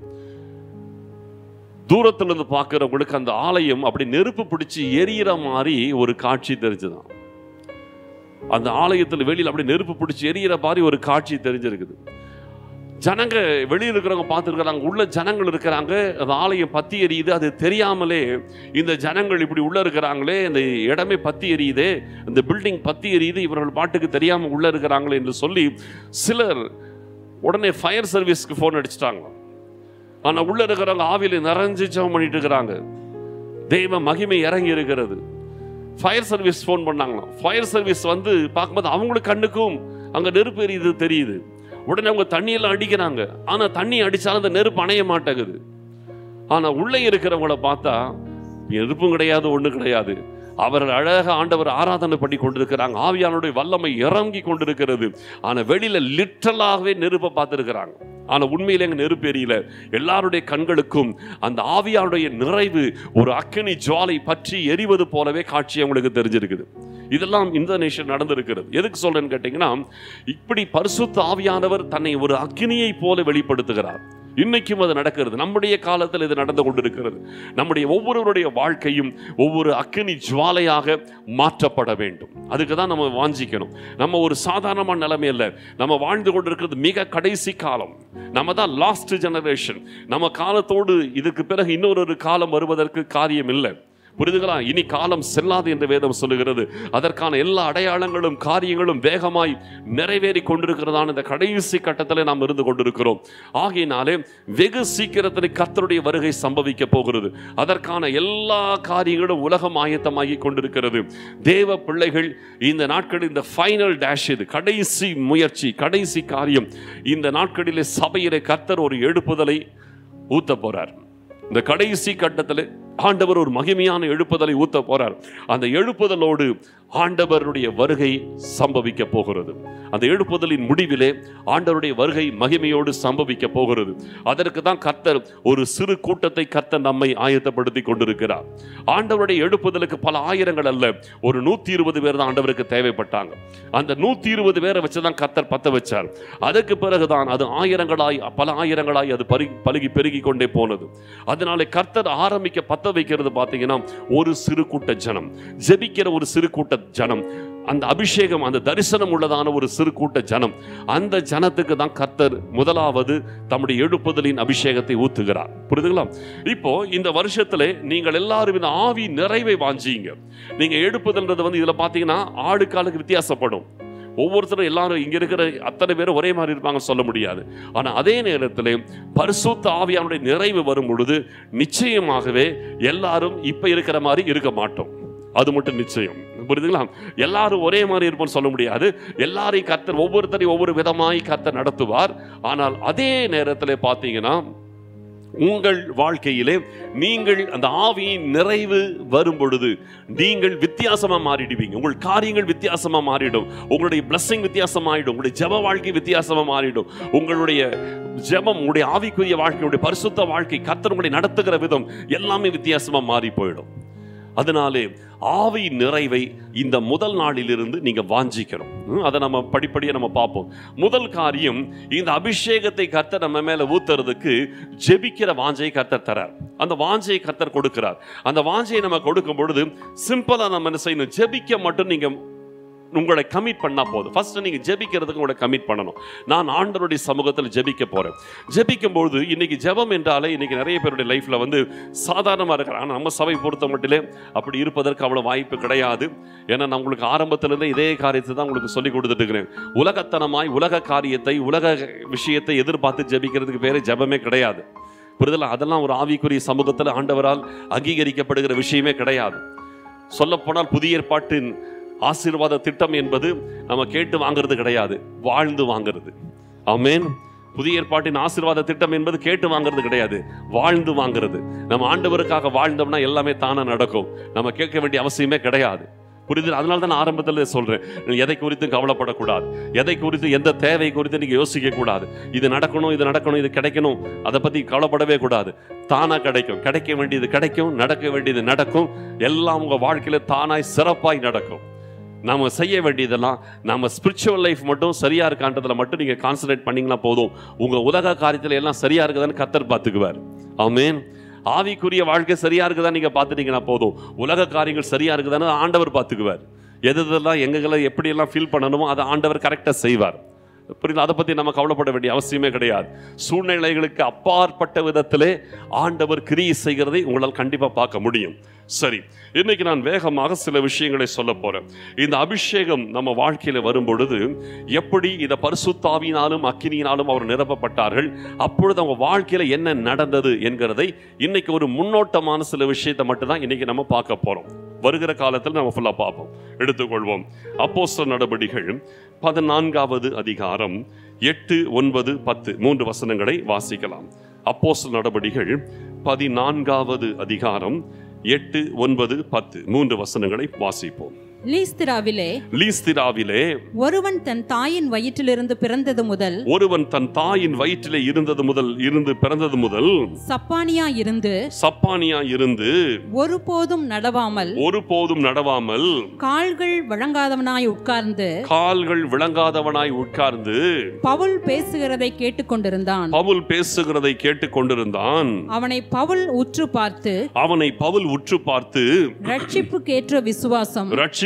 [SPEAKER 1] தூரத்திலிருந்து பார்க்கிறவங்களுக்கு அந்த ஆலயம் அப்படி நெருப்பு பிடிச்சி எரியிற மாதிரி ஒரு காட்சி தெரிஞ்சுதான் அந்த ஆலயத்தில் வெளியில் அப்படி நெருப்பு பிடிச்சி எரியிற மாதிரி ஒரு காட்சி தெரிஞ்சிருக்குது ஜனங்க வெளியில் இருக்கிறவங்க பார்த்துருக்குறாங்க உள்ள ஜனங்கள் இருக்கிறாங்க அந்த ஆலயம் பத்தி எரியுது அது தெரியாமலே இந்த ஜனங்கள் இப்படி உள்ள இருக்கிறாங்களே இந்த இடமே பத்தி எரியுதே இந்த பில்டிங் பத்தி எரியுது இவர்கள் பாட்டுக்கு தெரியாம உள்ள இருக்கிறாங்களே என்று சொல்லி சிலர் உடனே ஃபயர் சர்வீஸ்க்கு ஃபோன் அடிச்சிட்டாங்க ஆனா உள்ள இருக்கிறவங்க ஆவியில நிறைஞ்சு ஜெபம் பண்ணிட்டு இருக்கிறாங்க தெய்வ மகிமை இறங்கி இருக்கிறது ஃபயர் சர்வீஸ் ஃபோன் பண்ணாங்களாம் ஃபயர் சர்வீஸ் வந்து பார்க்கும்போது அவங்களுக்கு கண்ணுக்கும் அங்கே நெருப்பு எரியுது தெரியுது உடனே அவங்க தண்ணியெல்லாம் அடிக்கிறாங்க ஆனால் தண்ணி அடித்தாலும் அந்த நெருப்பு அணைய மாட்டேங்குது ஆனால் உள்ளே இருக்கிறவங்கள பார்த்தா நெருப்பும் கிடையாது ஒன்றும் கிடையாது அவர்கள் அழகாக ஆண்டவர் ஆராதனை பண்ணி கொண்டிருக்கிறாங்க ஆவியானுடைய வல்லமை இறங்கி கொண்டிருக்கிறது ஆனால் வெளியில லிட்டரலாகவே நெருப்பை பார்த்துருக்கிறாங்க ஆனால் உண்மையிலே அங்கே நெருப்பு எரியல எல்லாருடைய கண்களுக்கும் அந்த ஆவியானுடைய நிறைவு ஒரு அக்கினி ஜுவாலை பற்றி எரிவது போலவே காட்சி அவங்களுக்கு தெரிஞ்சிருக்குது இதெல்லாம் இந்தோனேஷியா நடந்திருக்கிறது எதுக்கு சொல்றேன்னு கேட்டீங்கன்னா இப்படி பரிசுத்த ஆவியானவர் தன்னை ஒரு அக்கினியை போல வெளிப்படுத்துகிறார் இன்னைக்கும் அது நடக்கிறது நம்முடைய காலத்தில் இது நடந்து கொண்டிருக்கிறது நம்முடைய ஒவ்வொருவருடைய வாழ்க்கையும் ஒவ்வொரு அக்கினி ஜுவாலையாக மாற்றப்பட வேண்டும் அதுக்கு தான் நம்ம வாஞ்சிக்கணும் நம்ம ஒரு சாதாரணமான நிலைமை இல்லை நம்ம வாழ்ந்து கொண்டிருக்கிறது மிக கடைசி காலம் நம்ம தான் லாஸ்ட் ஜெனரேஷன் நம்ம காலத்தோடு இதுக்கு பிறகு இன்னொரு ஒரு காலம் வருவதற்கு காரியம் இல்லை புரிதுகளா இனி காலம் செல்லாது என்று வேதம் சொல்லுகிறது அதற்கான எல்லா அடையாளங்களும் காரியங்களும் வேகமாய் நிறைவேறி கொண்டிருக்கிறதான இந்த கடைசி கட்டத்தில் நாம் இருந்து கொண்டிருக்கிறோம் ஆகையினாலே வெகு சீக்கிரத்தில் கர்த்தருடைய வருகை சம்பவிக்க போகிறது அதற்கான எல்லா காரியங்களும் உலகம் ஆயத்தமாகி கொண்டிருக்கிறது தேவ பிள்ளைகள் இந்த நாட்களில் இந்த ஃபைனல் டேஷ் இது கடைசி முயற்சி கடைசி காரியம் இந்த நாட்களிலே சபையிலே கர்த்தர் ஒரு எழுப்புதலை ஊத்த போறார் இந்த கடைசி கட்டத்தில் ஆண்டவர் ஒரு மகிமையான எழுப்புதலை ஊத்த போறார் அந்த எழுப்புதலோடு ஆண்டவருடைய வருகை சம்பவிக்க போகிறது அந்த எழுப்புதலின் முடிவிலே ஆண்டவருடைய வருகை மகிமையோடு சம்பவிக்க போகிறது அதற்கு தான் கர்த்தர் ஒரு சிறு கூட்டத்தை கர்த்தர் நம்மை ஆயத்தப்படுத்தி கொண்டிருக்கிறார் ஆண்டவருடைய எழுப்புதலுக்கு பல ஆயிரங்கள் அல்ல ஒரு நூத்தி இருபது பேர் தான் ஆண்டவருக்கு தேவைப்பட்டாங்க அந்த நூத்தி இருபது பேரை வச்சுதான் கர்த்தர் பத்த வச்சார் அதற்கு பிறகுதான் அது ஆயிரங்களாய் பல ஆயிரங்களாய் அது பருகி பருகி பெருகி கொண்டே போனது அதனாலே கர்த்தர் ஆரம்பிக்க பத்த வைக்கிறது பார்த்தீங்கன்னா ஒரு சிறு கூட்ட ஜனம் ஜெபிக்கிற ஒரு சிறு கூட்ட ஜனம் அந்த அபிஷேகம் அந்த தரிசனம் உள்ளதான ஒரு சிறு கூட்ட ஜனம் அந்த ஜனத்துக்கு தான் கர்த்தர் முதலாவது தம்முடைய எழுப்புதலின் அபிஷேகத்தை ஊத்துகிறார் புரியுதுங்களா இப்போ இந்த வருஷத்துல நீங்கள் எல்லாரும் இந்த ஆவி நிறைவை வாஞ்சிங்க நீங்க எழுப்புதல்ன்றது வந்து இதுல பாத்தீங்கன்னா ஆளுக்காளுக்கு வித்தியாசப்படும் ஒவ்வொருத்தரும் எல்லாரும் இங்க இருக்கிற அத்தனை பேரும் ஒரே மாதிரி இருப்பாங்க சொல்ல முடியாது ஆனா அதே நேரத்தில் பரிசுத்த ஆவியானுடைய நிறைவு வரும் பொழுது நிச்சயமாகவே எல்லாரும் இப்ப இருக்கிற மாதிரி இருக்க மாட்டோம் அது மட்டும் நிச்சயம் புரியுதுங்களா எல்லாரும் ஒரே மாதிரி இருப்போம்னு சொல்ல முடியாது எல்லாரையும் கர்த்தர் ஒவ்வொருத்தரையும் ஒவ்வொரு விதமாய் கர்த்தர் நடத்துவார் ஆனால் அதே நேரத்தில் பார்த்தீங்கன்னா உங்கள் வாழ்க்கையிலே நீங்கள் அந்த ஆவியின் நிறைவு வரும் பொழுது நீங்கள் வித்தியாசமா மாறிடுவீங்க உங்கள் காரியங்கள் வித்தியாசமா மாறிடும் உங்களுடைய பிளஸ்ஸிங் வித்தியாசமாயிடும் உங்களுடைய ஜெப வாழ்க்கை வித்தியாசமா மாறிடும் உங்களுடைய ஜெபம் உங்களுடைய ஆவிக்குரிய வாழ்க்கையுடைய பரிசுத்த வாழ்க்கை கர்த்தர் உங்களை நடத்துகிற விதம் எல்லாமே வித்தியாசமா மாறி போயிடும் அதனாலே ஆவி நிறைவை இந்த முதல் நாளிலிருந்து நீங்க வாஞ்சிக்கணும் ம், அதை நம்ம படிப்படியாக நம்ம பார்ப்போம் முதல் காரியம் இந்த அபிஷேகத்தை கர்த்தர் நம்ம மேல ஊத்துறதுக்கு ஜெபிக்கிற வாஞ்சை கர்த்தர் தரார் அந்த வாஞ்சையை கர்த்தர் கொடுக்கிறார் அந்த வாஞ்சையை நம்ம கொடுக்கும் பொழுது சிம்பிளா நம்ம என்ன செய்யணும் ஜெபிக்க மட்டும் நீங்க உங்களை கமிட் பண்ணா போதும் ஃபர்ஸ்ட் நீங்க ஜெபிக்கிறதுக்கு உங்களை கமிட் பண்ணணும் நான் ஆண்டவருடைய சமூகத்தில் ஜெபிக்க போறேன் ஜெபிக்கும் பொழுது இன்னைக்கு ஜெபம் என்றாலே இன்னைக்கு நிறைய பேருடைய லைஃப்ல வந்து சாதாரணமா இருக்கிற ஆனா நம்ம சபை பொறுத்த மட்டிலே அப்படி இருப்பதற்கு அவ்வளவு வாய்ப்பு கிடையாது ஏன்னா நான் உங்களுக்கு ஆரம்பத்திலிருந்தே இதே காரியத்தை தான் உங்களுக்கு சொல்லி கொடுத்துட்டு இருக்கிறேன் உலகத்தனமாய் உலக காரியத்தை உலக விஷயத்தை எதிர்பார்த்து ஜெபிக்கிறதுக்கு பேரே ஜெபமே கிடையாது புரிதலா அதெல்லாம் ஒரு ஆவிக்குரிய சமூகத்தில் ஆண்டவரால் அங்கீகரிக்கப்படுகிற விஷயமே கிடையாது சொல்லப்போனால் புதிய ஏற்பாட்டின் ஆசீர்வாத திட்டம் என்பது நம்ம கேட்டு வாங்குறது கிடையாது வாழ்ந்து வாங்குறது ஆமென் புதிய ஏற்பாட்டின் ஆசீர்வாத திட்டம் என்பது கேட்டு வாங்குறது கிடையாது வாழ்ந்து வாங்குறது நம்ம ஆண்டவருக்காக வாழ்ந்தோம்னா எல்லாமே தானா நடக்கும் நம்ம கேட்க வேண்டிய அவசியமே கிடையாது புரியுது அதனால தான் நான் ஆரம்பத்தில் சொல்றேன் எதை குறித்து கவலைப்படக்கூடாது எதை குறித்து எந்த தேவை குறித்து நீங்க யோசிக்க கூடாது இது நடக்கணும் இது நடக்கணும் இது கிடைக்கணும் அதை பத்தி கவலைப்படவே கூடாது தானா கிடைக்கும் கிடைக்க வேண்டியது கிடைக்கும் நடக்க வேண்டியது நடக்கும் எல்லாம் உங்க வாழ்க்கையில தானாய் சிறப்பாய் நடக்கும் நாம செய்ய வேண்டியதெல்லாம் நம்ம ஸ்பிரிச்சுவல் லைஃப் மட்டும் சரியா இருக்கான்றதுல மட்டும் நீங்க கான்சன்ட்ரேட் பண்ணீங்கன்னா போதும் உங்க உலக காரியத்துல எல்லாம் சரியா இருக்குதான்னு கத்தர் பார்த்துக்குவார் ஆமென் ஆவிக்குரிய வாழ்க்கை சரியா இருக்குதா நீங்க பார்த்துட்டீங்கன்னா போதும் உலக காரியங்கள் சரியா இருக்குதான்னு ஆண்டவர் பார்த்துக்குவார் எது எதெல்லாம் எங்கெல்லாம் எப்படியெல்லாம் ஃபீல் பண்ணணுமோ அதை ஆண்டவர் கரெக்டாக செய்வார் புரியுது அதை பற்றி நம்ம கவலைப்பட வேண்டிய அவசியமே கிடையாது சூழ்நிலைகளுக்கு அப்பாற்பட்ட விதத்திலே ஆண்டவர் கிரியை செய்கிறதை உங்களால் கண்டிப்பாக பார்க்க முடியும் சரி இன்னைக்கு நான் வேகமாக சில விஷயங்களை சொல்ல போறேன் இந்த அபிஷேகம் நம்ம வாழ்க்கையில வரும் பொழுது எப்படி இதை பரிசுத்தாவினாலும் அக்கினியினாலும் அவர் நிரப்பப்பட்டார்கள் அப்பொழுது அவங்க வாழ்க்கையில என்ன நடந்தது என்கிறதை இன்னைக்கு ஒரு முன்னோட்டமான சில விஷயத்தை மட்டும் தான் இன்னைக்கு நம்ம பார்க்க போறோம் வருகிற காலத்தில் நம்ம ஃபுல்லாக பார்ப்போம் எடுத்துக்கொள்வோம் அப்போஸ்தலர் நடபடிகள் பதினான்காவது அதிகாரம் எட்டு ஒன்பது பத்து மூன்று வசனங்களை வாசிக்கலாம் அப்போஸ்தலர் நடபடிகள் பதினான்காவது அதிகாரம் எட்டு ஒன்பது பத்து மூன்று வசனங்களை வாசிப்போம்
[SPEAKER 2] லீஸ்திராவிலே
[SPEAKER 1] லீஸ்திராவிலே
[SPEAKER 2] ஒருவன் தன் தாயின் வயிற்றிலிருந்து பிறந்தது முதல்
[SPEAKER 1] ஒருவன் தன் தாயின் வயிற்றிலே இருந்தது முதல் இருந்து பிறந்தது முதல்
[SPEAKER 2] சப்பானியா இருந்து
[SPEAKER 1] சப்பானியா இருந்து
[SPEAKER 2] ஒருபோதும் நடவாமல்
[SPEAKER 1] ஒருபோதும் நடவாமல்
[SPEAKER 2] கால்கள் வழங்காதவனாய் உட்கார்ந்து
[SPEAKER 1] கால்கள் விளங்காதவனாய் உட்கார்ந்து
[SPEAKER 2] பவுல் பேசுகிறதை கேட்டுக்கொண்டிருந்தான்
[SPEAKER 1] பவுல் பேசுகிறதை கேட்டுக் கொண்டிருந்தான்
[SPEAKER 2] அவனை பவுல் உற்று பார்த்து
[SPEAKER 1] அவனை பவுல் உற்று பார்த்து
[SPEAKER 2] ரட்சிப்புக்கேற்ற விசுவாசம்
[SPEAKER 1] ரட்சிப்புக்கேற்ற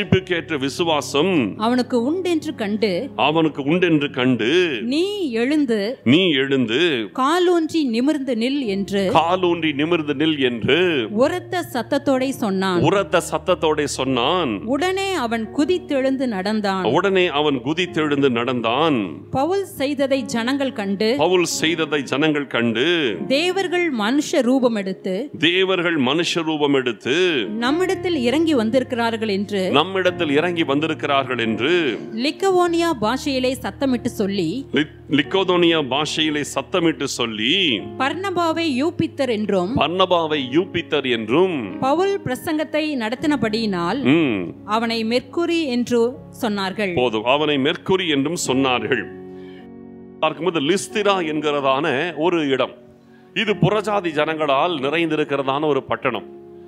[SPEAKER 1] ரட்சிப்புக்கேற்ற விசுவாசம்
[SPEAKER 2] அவனுக்கு உண்டென்று கண்டு
[SPEAKER 1] அவனுக்கு உண்டென்று கண்டு
[SPEAKER 2] நீ எழுந்து
[SPEAKER 1] நீ எழுந்து
[SPEAKER 2] காலூன்றி நிமிர்ந்து நில் என்று
[SPEAKER 1] காலூன்றி நிமிர்ந்து நில் என்று
[SPEAKER 2] உரத்த சத்தத்தோடே சொன்னான்
[SPEAKER 1] உரத்த சத்தத்தோட சொன்னான்
[SPEAKER 2] உடனே அவன் குதித்தெழுந்து நடந்தான்
[SPEAKER 1] உடனே அவன் குதித்தெழுந்து நடந்தான்
[SPEAKER 2] பவுல் செய்ததை ஜனங்கள் கண்டு
[SPEAKER 1] பவுல் செய்ததை ஜனங்கள் கண்டு
[SPEAKER 2] தேவர்கள் மனுஷ ரூபம் எடுத்து
[SPEAKER 1] தேவர்கள் மனுஷ ரூபம் எடுத்து
[SPEAKER 2] நம்மிடத்தில் இறங்கி வந்திருக்கிறார்கள் என்று
[SPEAKER 1] நம்மிடத்தில் இறங்கி வந்திருக்கிறார்கள் என்று
[SPEAKER 2] லிக்கவோனியா பாஷையிலே சத்தமிட்டு சொல்லி
[SPEAKER 1] லி- லிக்கோதோனியா பாஷையிலே சத்தமிட்டு சொல்லி
[SPEAKER 2] பர்னபாவை யூபித்தர் என்றும்
[SPEAKER 1] பர்னபாவை யூபித்தர் என்றும்
[SPEAKER 2] பவுல் பிரசங்கத்தை நடத்தினபடியினால்
[SPEAKER 1] ம்,
[SPEAKER 2] அவனை மெர்க்குரி என்று சொன்னார்கள்
[SPEAKER 1] போதும் அவனை மெர்க்குரி என்றும் சொன்னார்கள் பார்க்கும்போது லிஸ்திரா என்கிறதான ஒரு இடம் இது புறஜாதி ஜனங்களால் நிறைந்திருக்கிறதான ஒரு பட்டணம்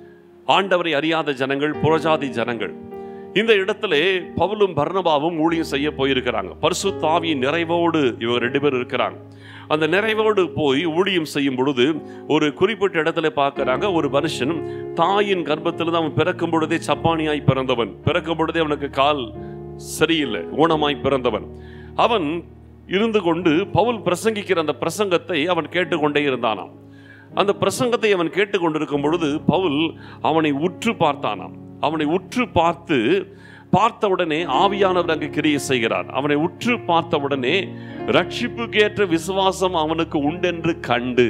[SPEAKER 1] ஆண்டவரை அறியாத ஜனங்கள் புறஜாதி ஜனங்கள் இந்த இடத்துல பவுலும் பர்னபாவும் ஊழியம் செய்ய போயிருக்கிறாங்க பரிசுத்தாவியின் நிறைவோடு இவங்க ரெண்டு பேர் இருக்கிறாங்க அந்த நிறைவோடு போய் ஊழியம் செய்யும் பொழுது ஒரு குறிப்பிட்ட இடத்துல பார்க்கறாங்க ஒரு மனுஷன் தாயின் கர்ப்பத்தில் அவன் பிறக்கும் பொழுதே சப்பானியாய் பிறந்தவன் பிறக்கும் பொழுதே அவனுக்கு கால் சரியில்லை ஊனமாய் பிறந்தவன் அவன் இருந்து கொண்டு பவுல் பிரசங்கிக்கிற அந்த பிரசங்கத்தை அவன் கேட்டுக்கொண்டே இருந்தானாம் அந்த பிரசங்கத்தை அவன் கேட்டுக்கொண்டிருக்கும் பொழுது பவுல் அவனை உற்று பார்த்தானாம் அவனை உற்று பார்த்து பார்த்த உடனே ஆவியானவர் அங்கு கிரியை செய்கிறார் அவனை உற்று பார்த்த உடனே ரட்சிப்புக்கேற்ற விசுவாசம் அவனுக்கு உண்டென்று கண்டு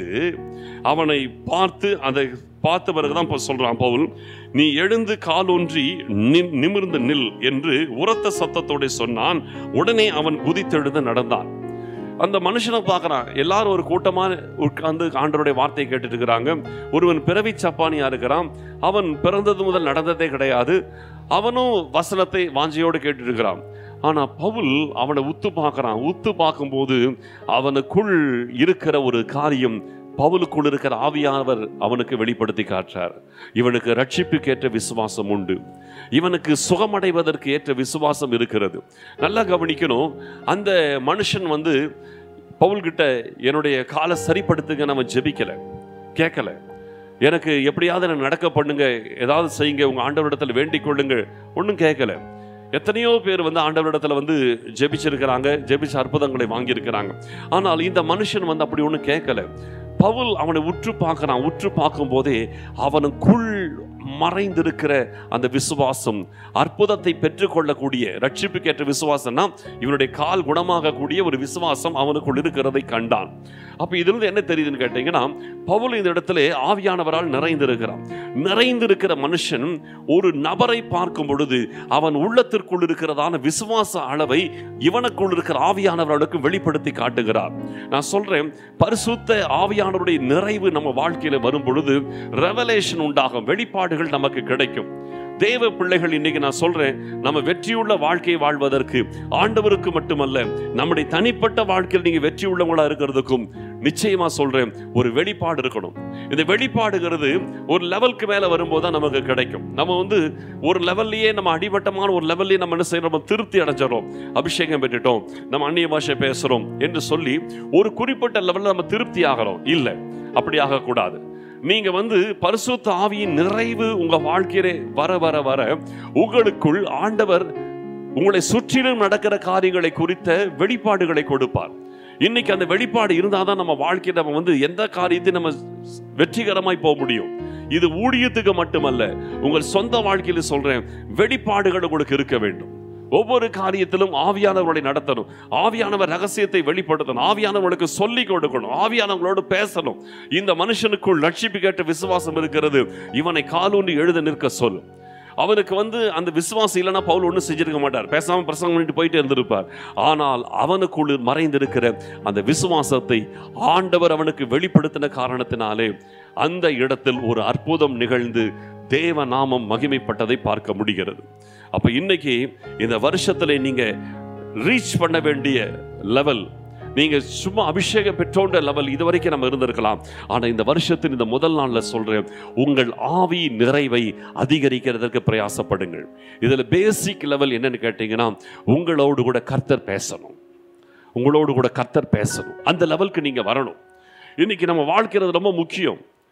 [SPEAKER 1] அவனை பார்த்து அதை பார்த்த பிறகுதான் இப்ப சொல்றான் பவுல் நீ எழுந்து காலொன்றி நி- நிமிர்ந்து நில் என்று உரத்த சத்தத்தோட சொன்னான் உடனே அவன் குதித்தெழுந்து நடந்தான் அந்த மனுஷனை பார்க்கறான் எல்லாரும் ஒரு கூட்டமா உட்கார்ந்து ஆண்டவருடைய வார்த்தையை கேட்டுட்டு இருக்கிறாங்க ஒருவன் பிறவி சப்பானியா இருக்கிறான் அவன் பிறந்தது முதல் நடந்ததே கிடையாது அவனும் வசனத்தை வாஞ்சையோடு கேட்டுட்டு இருக்கிறான் ஆனா பவுல் அவனை உத்து பார்க்கறான் உத்து பார்க்கும்போது அவனுக்குள் இருக்கிற ஒரு காரியம் பவுலுக்குள் இருக்கிற ஆவியானவர் அவனுக்கு வெளிப்படுத்தி காட்டுறார் இவனுக்கு ரட்சிப்புக்கேற்ற விசுவாசம் உண்டு இவனுக்கு சுகமடைவதற்கு ஏற்ற விசுவாசம் இருக்கிறது நல்லா கவனிக்கணும் அந்த மனுஷன் வந்து பவுல்கிட்ட என்னுடைய காலை சரிப்படுத்துங்க நம்ம ஜெபிக்கல கேட்கல எனக்கு எப்படியாவது எனக்கு நடக்க பண்ணுங்க ஏதாவது செய்யுங்க உங்க ஆண்டவரிடத்தில் வேண்டிக் கொள்ளுங்க ஒன்றும் கேட்கல எத்தனையோ பேர் வந்து ஆண்டவரிடத்துல வந்து ஜெபிச்சிருக்கிறாங்க ஜெபிச்ச அற்புதங்களை வாங்கியிருக்கிறாங்க ஆனால் இந்த மனுஷன் வந்து அப்படி ஒன்றும் கேட்கல பவுல் அவனை உற்று பார்க்கறான் உற்று பார்க்கும் போதே அவனுக்குள் மறைந்திருக்கிற அந்த விசுவாசம் அற்புதத்தை பெற்றுக்கொள்ளக்கூடிய ரட்சிப்புக்கேற்ற விசுவாசம்னா இவனுடைய கால் குணமாகக்கூடிய ஒரு விசுவாசம் அவனுக்குள் இருக்கிறதை கண்டான் அப்ப இதிலிருந்து என்ன தெரியுதுன்னு கேட்டீங்கன்னா பவுல் இந்த இடத்துல ஆவியானவரால் நிறைந்திருக்கிறான் நிறைந்திருக்கிற மனுஷன் ஒரு நபரை பார்க்கும் பொழுது அவன் உள்ளத்திற்குள் இருக்கிறதான விசுவாச அளவை இவனுக்குள் இருக்கிற ஆவியானவர்களுக்கு வெளிப்படுத்தி காட்டுகிறார் நான் சொல்றேன் பரிசுத்த ஆவியானவருடைய நிறைவு நம்ம வாழ்க்கையில வரும் பொழுது ரெவலேஷன் உண்டாகும் வெளிப்பாடுகள் நமக்கு கிடைக்கும் தேவ பிள்ளைகள் இன்னைக்கு நான் சொல்றேன் நம்ம வெற்றியுள்ள வாழ்க்கையை வாழ்வதற்கு ஆண்டவருக்கு மட்டுமல்ல நம்முடைய தனிப்பட்ட வாழ்க்கையில் நீங்க வெற்றி உள்ளவங்களா இருக்கிறதுக்கும் நிச்சயமா சொல்றேன் ஒரு வெளிப்பாடு இருக்கணும் இந்த வெளிப்பாடுங்கிறது ஒரு லெவலுக்கு மேல வரும்போது தான் நமக்கு கிடைக்கும் நம்ம வந்து ஒரு லெவல்லையே நம்ம அடிமட்டமான ஒரு லெவல்லையே நம்ம என்ன செய்யறோம் நம்ம திருப்தி அடைஞ்சிடறோம் அபிஷேகம் பெற்றுட்டோம் நம்ம அந்நிய பாஷை பேசுறோம் என்று சொல்லி ஒரு குறிப்பிட்ட லெவல்ல நம்ம திருப்தி ஆகிறோம் இல்லை அப்படி ஆகக்கூடாது நீங்க வந்து பரிசுத்த ஆவியின் நிறைவு உங்க வாழ்க்கையிலே வர வர வர உங்களுக்குள் ஆண்டவர் உங்களை சுற்றிலும் நடக்கிற காரியங்களை குறித்த வெளிப்பாடுகளை கொடுப்பார் இன்னைக்கு அந்த வெளிப்பாடு இருந்தாதான் நம்ம வாழ்க்கையில நம்ம வந்து எந்த காரியத்தையும் நம்ம வெற்றிகரமாய் போக முடியும் இது ஊழியத்துக்கு மட்டுமல்ல உங்கள் சொந்த வாழ்க்கையில சொல்றேன் வெளிப்பாடுகள் உங்களுக்கு இருக்க வேண்டும் ஒவ்வொரு காரியத்திலும் ஆவியானவர்களை நடத்தணும் ஆவியானவர் ரகசியத்தை வெளிப்படுத்தணும் ஆவியானவர்களுக்கு சொல்லிக் கொடுக்கணும் ஆவியானவங்களோடு பேசணும் இந்த மனுஷனுக்குள் லட்சிப்பு கேட்ட விசுவாசம் இருக்கிறது இவனை காலூன்றி எழுத நிற்க சொல் அவனுக்கு வந்து அந்த விசுவாசம் இல்லைன்னா பவுல் ஒன்றும் செஞ்சிருக்க மாட்டார் பேசாம பிரசங்கம் பண்ணிட்டு போயிட்டே இருந்திருப்பார் ஆனால் அவனுக்குள் மறைந்திருக்கிற அந்த விசுவாசத்தை ஆண்டவர் அவனுக்கு வெளிப்படுத்தின காரணத்தினாலே அந்த இடத்தில் ஒரு அற்புதம் நிகழ்ந்து தேவ நாமம் மகிமைப்பட்டதை பார்க்க முடிகிறது அப்ப இன்னைக்கு இந்த வருஷத்துல நீங்க ரீச் பண்ண வேண்டிய லெவல் நீங்க சும்மா அபிஷேகம் பெற்றோன்ற லெவல் இது வரைக்கும் நம்ம இருந்திருக்கலாம் ஆனா இந்த வருஷத்தின் இந்த முதல் நாள்ல சொல்றேன் உங்கள் ஆவி நிறைவை அதிகரிக்கிறதற்கு பிரயாசப்படுங்கள் இதுல பேசிக் லெவல் என்னன்னு கேட்டீங்கன்னா உங்களோடு கூட கர்த்தர் பேசணும் உங்களோடு கூட கர்த்தர் பேசணும் அந்த லெவலுக்கு நீங்க வரணும் இன்னைக்கு நம்ம வாழ்க்கிறது ரொம்ப முக்கியம்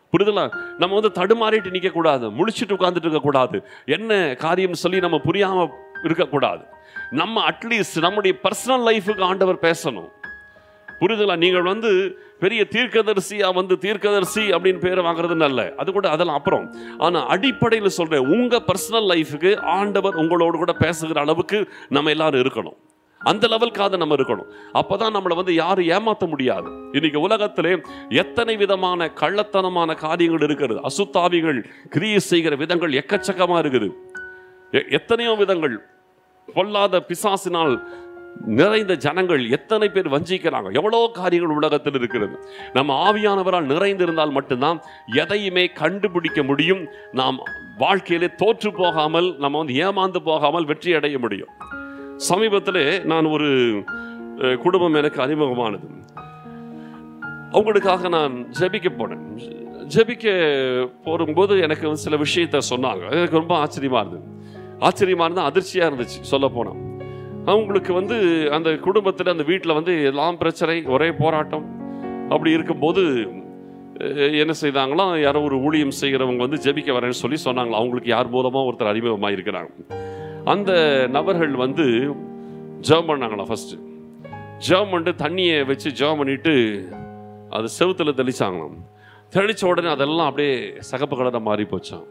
[SPEAKER 1] புரிதலா நம்ம வந்து தடுமாறிட்டு நிற்க கூடாது முழிச்சிட்டு உட்கார்ந்துட்டு இருக்க கூடாது என்ன காரியம் சொல்லி நம்ம புரியாம இருக்கக்கூடாது நம்ம அட்லீஸ்ட் நம்முடைய பர்சனல் லைஃபுக்கு ஆண்டவர் பேசணும் புரிதலா நீங்கள் வந்து பெரிய தீர்க்கதரிசியா வந்து தீர்க்கதரிசி அப்படின்னு பேர் வாங்குறது நல்ல அது கூட அதெல்லாம் அப்புறம் ஆனா அடிப்படையில் சொல்றேன் உங்க பர்சனல் லைஃபுக்கு ஆண்டவர் உங்களோடு கூட பேசுகிற அளவுக்கு நம்ம எல்லாரும் இருக்கணும் அந்த லெவலுக்காக நம்ம இருக்கணும் அப்பதான் நம்மளை வந்து யாரும் ஏமாத்த முடியாது இன்னைக்கு உலகத்திலே எத்தனை விதமான கள்ளத்தனமான காரியங்கள் இருக்கிறது அசுத்தாவிகள் கிரியை செய்கிற விதங்கள் எக்கச்சக்கமா இருக்குது எ- எத்தனையோ விதங்கள் பொல்லாத பிசாசினால் நிறைந்த ஜனங்கள் எத்தனை பேர் வஞ்சிக்கிறாங்க எவ்வளோ காரியங்கள் உலகத்தில் இருக்கிறது நம்ம ஆவியானவரால் நிறைந்திருந்தால் மட்டும்தான் எதையுமே கண்டுபிடிக்க முடியும் நாம் வாழ்க்கையிலே தோற்று போகாமல் நம்ம வந்து ஏமாந்து போகாமல் வெற்றி அடைய முடியும் சமீபத்தில் நான் ஒரு அஹ், குடும்பம் எனக்கு அறிமுகமானது அவங்களுக்காக நான் ஜெபிக்க போனேன் ஜெபிக்க போகும்போது எனக்கு வந்து சில விஷயத்த சொன்னாங்க எனக்கு ரொம்ப ஆச்சரியமா இருந்தது ஆச்சரியமா இருந்தால் அதிர்ச்சியா இருந்துச்சு சொல்ல போனா அவங்களுக்கு வந்து அந்த குடும்பத்தில் அந்த வீட்டில் வந்து எல்லாம் பிரச்சனை ஒரே போராட்டம் அப்படி இருக்கும்போது அஹ், என்ன செய்தாங்களாம் யாரோ ஒரு ஊழியம் செய்கிறவங்க வந்து ஜெபிக்க வரேன்னு சொல்லி சொன்னாங்களா அவங்களுக்கு யார் மூலமாக ஒருத்தர் அறிமுகமாக இருக்கிறாங்க அந்த நபர்கள் வந்து ஜெபம் பண்ணாங்களா ஃபர்ஸ்ட் ஜெபம் பண்ணிட்டு தண்ணியை வச்சு ஜெபம் பண்ணிட்டு அது செவுத்துல தெளிச்சாங்களாம் தெளிச்ச உடனே அதெல்லாம் அப்படியே சகப்பு கலராக மாறி போச்சாம்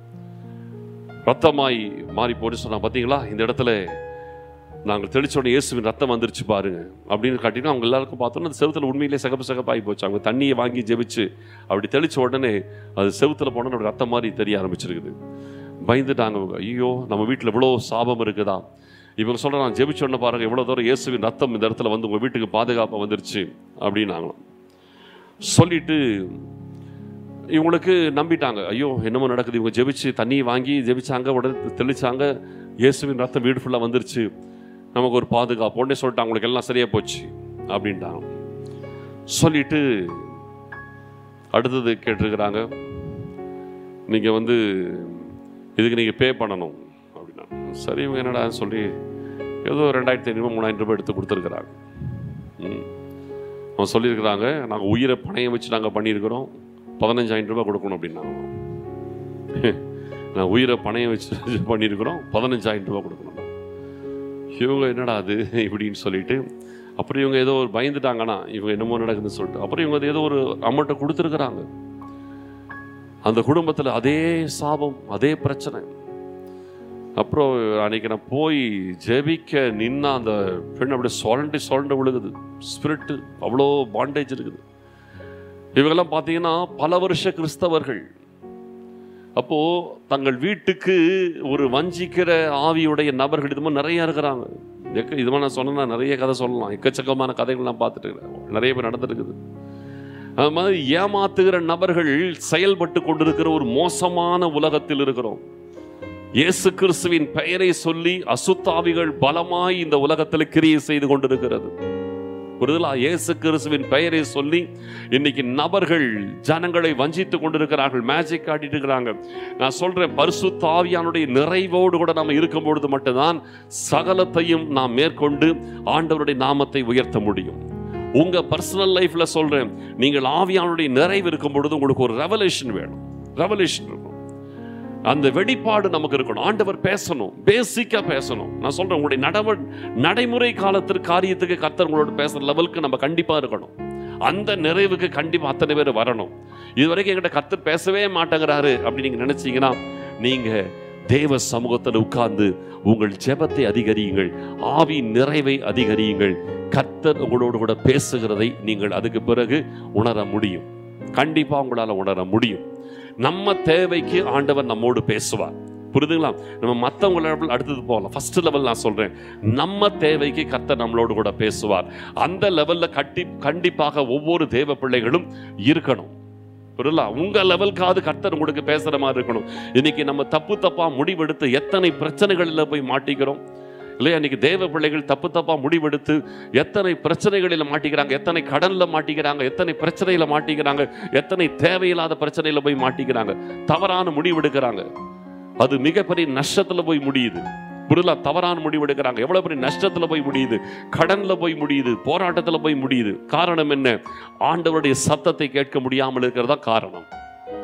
[SPEAKER 1] ரத்தமாய் மாறி போச்சு சொன்னா பார்த்தீங்களா இந்த இடத்துல நாங்கள் தெளிச்ச உடனே இயேசுவின் ரத்தம் வந்துருச்சு பாருங்க அப்படின்னு காட்டினா அவங்க எல்லாருக்கும் பார்த்தோன்னா அந்த செவுத்துல உண்மையிலே சகப்பு சகப்பாகி போச்சு அவங்க தண்ணியை வாங்கி ஜெபிச்சு அப்படி தெளிச்ச உடனே அது செவுத்துல போனால் அப்படி ரத்தம் மாதிரி தெரிய ஆரம்பிச்சிருக்குது பயந்துட்டாங்க அவங்க ஐயோ நம்ம வீட்டில் இவ்வளோ சாபம் இருக்குதா இவங்க சொல்கிறாங்க ஜெபிச்ச உடனே பாருங்க எவ்வளோ தூரம் இயேசுவின் ரத்தம் இந்த இடத்துல வந்து உங்கள் வீட்டுக்கு பாதுகாப்பாக வந்துருச்சு அப்படின்னாங்களாம் சொல்லிட்டு இவங்களுக்கு நம்பிட்டாங்க ஐயோ என்னமோ நடக்குது இவங்க ஜெபிச்சு தண்ணி வாங்கி ஜெபிச்சாங்க உடனே தெளிச்சாங்க இயேசுவின் ரத்தம் வீடு ஃபுல்லாக வந்துருச்சு நமக்கு ஒரு பாதுகாப்பு உடனே சொல்லிட்டாங்க உங்களுக்கு எல்லாம் சரியா போச்சு அப்படின்ட்டாங்க சொல்லிட்டு அடுத்தது கேட்டிருக்கிறாங்க நீங்கள் வந்து இதுக்கு நீங்கள் பே பண்ணணும் அப்படின்னா சரி இவங்க என்னடா சொல்லி ஏதோ ரெண்டாயிரத்தி ஐநூறு மூணாயிரம் ரூபாய் எடுத்து கொடுத்துருக்குறாங்க ம். அவன் சொல்லியிருக்கிறாங்க நாங்கள் உயிரை பணையம் வச்சு நாங்கள் பண்ணியிருக்கிறோம் பதினஞ்சாயிரம் ரூபாய் கொடுக்கணும் அப்படின்னாங்க நான் உயிரை பணையம் வச்சு பண்ணியிருக்கிறோம் பதினஞ்சாயிரம் ரூபாய் கொடுக்கணும் இவங்க என்னடா அது இப்படின்னு சொல்லிட்டு அப்புறம் இவங்க ஏதோ ஒரு பயந்துட்டாங்கன்னா இவங்க என்னமோ நடக்குதுன்னு சொல்லிட்டு அப்புறம் இவங்க ஏதோ ஒரு அமௌண்ட்டை கொடுத்துருக்குறாங்க அந்த குடும்பத்தில் அதே சாபம் அதே பிரச்சனை அப்புறம் அன்னைக்கு நான் போய் ஜெபிக்க நின்னா அந்த பெண் அப்படியே சுரண்டு சுரண்டு விழுகுது ஸ்பிரிட்டு அவ்வளோ பாண்டேஜ் இருக்குது இவங்கெல்லாம் பார்த்தீங்கன்னா பல வருஷ கிறிஸ்தவர்கள் அப்போ தங்கள் வீட்டுக்கு ஒரு வஞ்சிக்கிற ஆவியுடைய நபர்கள் இது மாதிரி நிறைய இருக்கிறாங்க எக்க இது மாதிரி நான் சொன்னா நிறைய கதை சொல்லலாம் எக்கச்சக்கமான கதைகள் நான் பார்த்துட்டு இருக்கிறேன் நிறைய பேர் நடந்திருக்குது அது மாதிரி ஏமாத்துகிற நபர்கள் செயல்பட்டு கொண்டிருக்கிற ஒரு மோசமான உலகத்தில் இருக்கிறோம் இயேசு கிறிஸ்துவின் பெயரை சொல்லி அசுத்தாவிகள் பலமாய் இந்த உலகத்தில் கிரியை செய்து கொண்டிருக்கிறது புரிதலா இயேசு கிறிஸ்துவின் பெயரை சொல்லி இன்னைக்கு நபர்கள் ஜனங்களை வஞ்சித்து கொண்டிருக்கிறார்கள் மேஜிக் காட்டிட்டு இருக்கிறாங்க நான் சொல்றேன் பரிசுத்த ஆவியானுடைய நிறைவோடு கூட நம்ம இருக்கும் பொழுது மட்டும்தான் சகலத்தையும் நாம் மேற்கொண்டு ஆண்டவருடைய நாமத்தை உயர்த்த முடியும் உங்க பர்சனல் லைஃப்ல சொல்றேன் நீங்கள் ஆவியானுடைய நிறைவு இருக்கும் பொழுது உங்களுக்கு ஒரு ரெவலேஷன் வேணும் ரெவலேஷன் இருக்கணும் அந்த வெளிப்பாடு நமக்கு இருக்கணும் ஆண்டவர் பேசணும் பேசிக்கா பேசணும் நான் சொல்றேன் உங்களுடைய நடவ நடைமுறை காலத்திற்கு காரியத்துக்கு கர்த்தர் உங்களோட பேசுற லெவலுக்கு நம்ம கண்டிப்பா இருக்கணும் அந்த நிறைவுக்கு கண்டிப்பா அத்தனை பேர் வரணும் இது வரைக்கும் என்கிட்ட கர்த்தர் பேசவே மாட்டேங்கிறாரு அப்படி நீங்க நினைச்சீங்கன்னா நீங்க தேவ சமூகத்தில் உட்கார்ந்து உங்கள் ஜெபத்தை அதிகரியுங்கள் ஆவி நிறைவை அதிகரியுங்கள் கர்த்தர் உங்களோடு கூட பேசுகிறதை நீங்கள் அதுக்கு பிறகு உணர முடியும் கண்டிப்பா உங்களால உணர முடியும் நம்ம தேவைக்கு ஆண்டவர் நம்மோடு பேசுவார் புரிதுங்களா நம்ம மற்றவங்க லெவல் அடுத்தது போகலாம் ஃபர்ஸ்ட் லெவல் நான் சொல்றேன் நம்ம தேவைக்கு கர்த்தர் நம்மளோடு கூட பேசுவார் அந்த லெவல்ல கட்டி கண்டிப்பாக ஒவ்வொரு தேவ பிள்ளைகளும் இருக்கணும் புரியல உங்க லெவலுக்காவது கர்த்தர் உங்களுக்கு பேசுற மாதிரி இருக்கணும் இன்னைக்கு நம்ம தப்பு தப்பா முடிவெடுத்து எத்தனை பிரச்சனைகளில் போய் மாட்டிக்கிறோம் இல்லையா இன்னைக்கு தேவ பிள்ளைகள் தப்பு தப்பா முடிவெடுத்து எத்தனை பிரச்சனைகளில் மாட்டிக்கிறாங்க எத்தனை கடன்ல மாட்டிக்கிறாங்க எத்தனை பிரச்சனையில மாட்டிக்கிறாங்க எத்தனை தேவையில்லாத பிரச்சனையில போய் மாட்டிக்கிறாங்க தவறான முடிவெடுக்கிறாங்க அது மிகப்பெரிய நஷ்டத்துல போய் முடியுது புரியல தவறான முடிவெடுக்கிறாங்க எவ்வளவு பெரிய நஷ்டத்துல போய் முடியுது கடன்ல போய் முடியுது போராட்டத்துல போய் முடியுது காரணம் என்ன ஆண்டவருடைய சத்தத்தை கேட்க முடியாமல் இருக்கிறதா காரணம்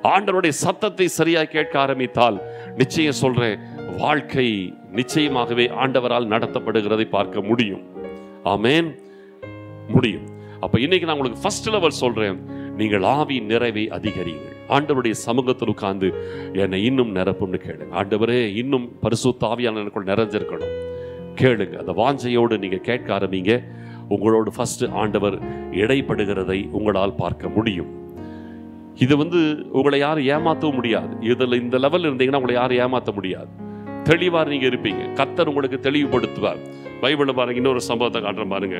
[SPEAKER 1] ஆண்டவருடைய சத்தத்தை சரியா கேட்க ஆரம்பித்தால் நிச்சயம் சொல்றேன் வாழ்க்கை நிச்சயமாகவே ஆண்டவரால் நடத்தப்படுகிறதை பார்க்க முடியும் ஆமென் முடியும் அப்ப இன்னைக்கு நான் உங்களுக்கு ஃபர்ஸ்ட் லெவல் சொல்றேன் நீங்கள் ஆவி நிறைவை அதிகரியுங்கள் ஆண்டவருடைய சமூகத்தில் உட்கார்ந்து என்னை இன்னும் நிரப்பும்னு கேளுங்க ஆண்டவரே இன்னும் பரிசுத்த ஆவியான எனக்குள் நிறைஞ்சிருக்கணும் கேளுங்க அந்த வாஞ்சையோடு நீங்க கேட்க ஆரம்பிங்க உங்களோடு ஃபர்ஸ்ட் ஆண்டவர் இடைப்படுகிறதை உங்களால் பார்க்க முடியும் இது வந்து உங்களை யாரும் ஏமாற்றவும் முடியாது இதில் இந்த லெவல் இருந்தீங்கன்னா உங்களை யாரும் ஏமாற்ற முடியாது தெளிவாக நீங்க இருப்பீங்க கர்த்தர் உங்களுக்கு தெளிவுபடுத்துவார் பைபிளில் பாருங்க இன்னொரு சம்பவத்தை காட்டுறேன் பாருங்க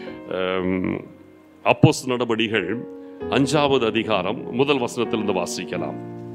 [SPEAKER 1] அப்போஸ் நடபடிகள் அஞ்சாவது அதிகாரம் முதல் வசனத்திலிருந்து வாசிக்கலாம்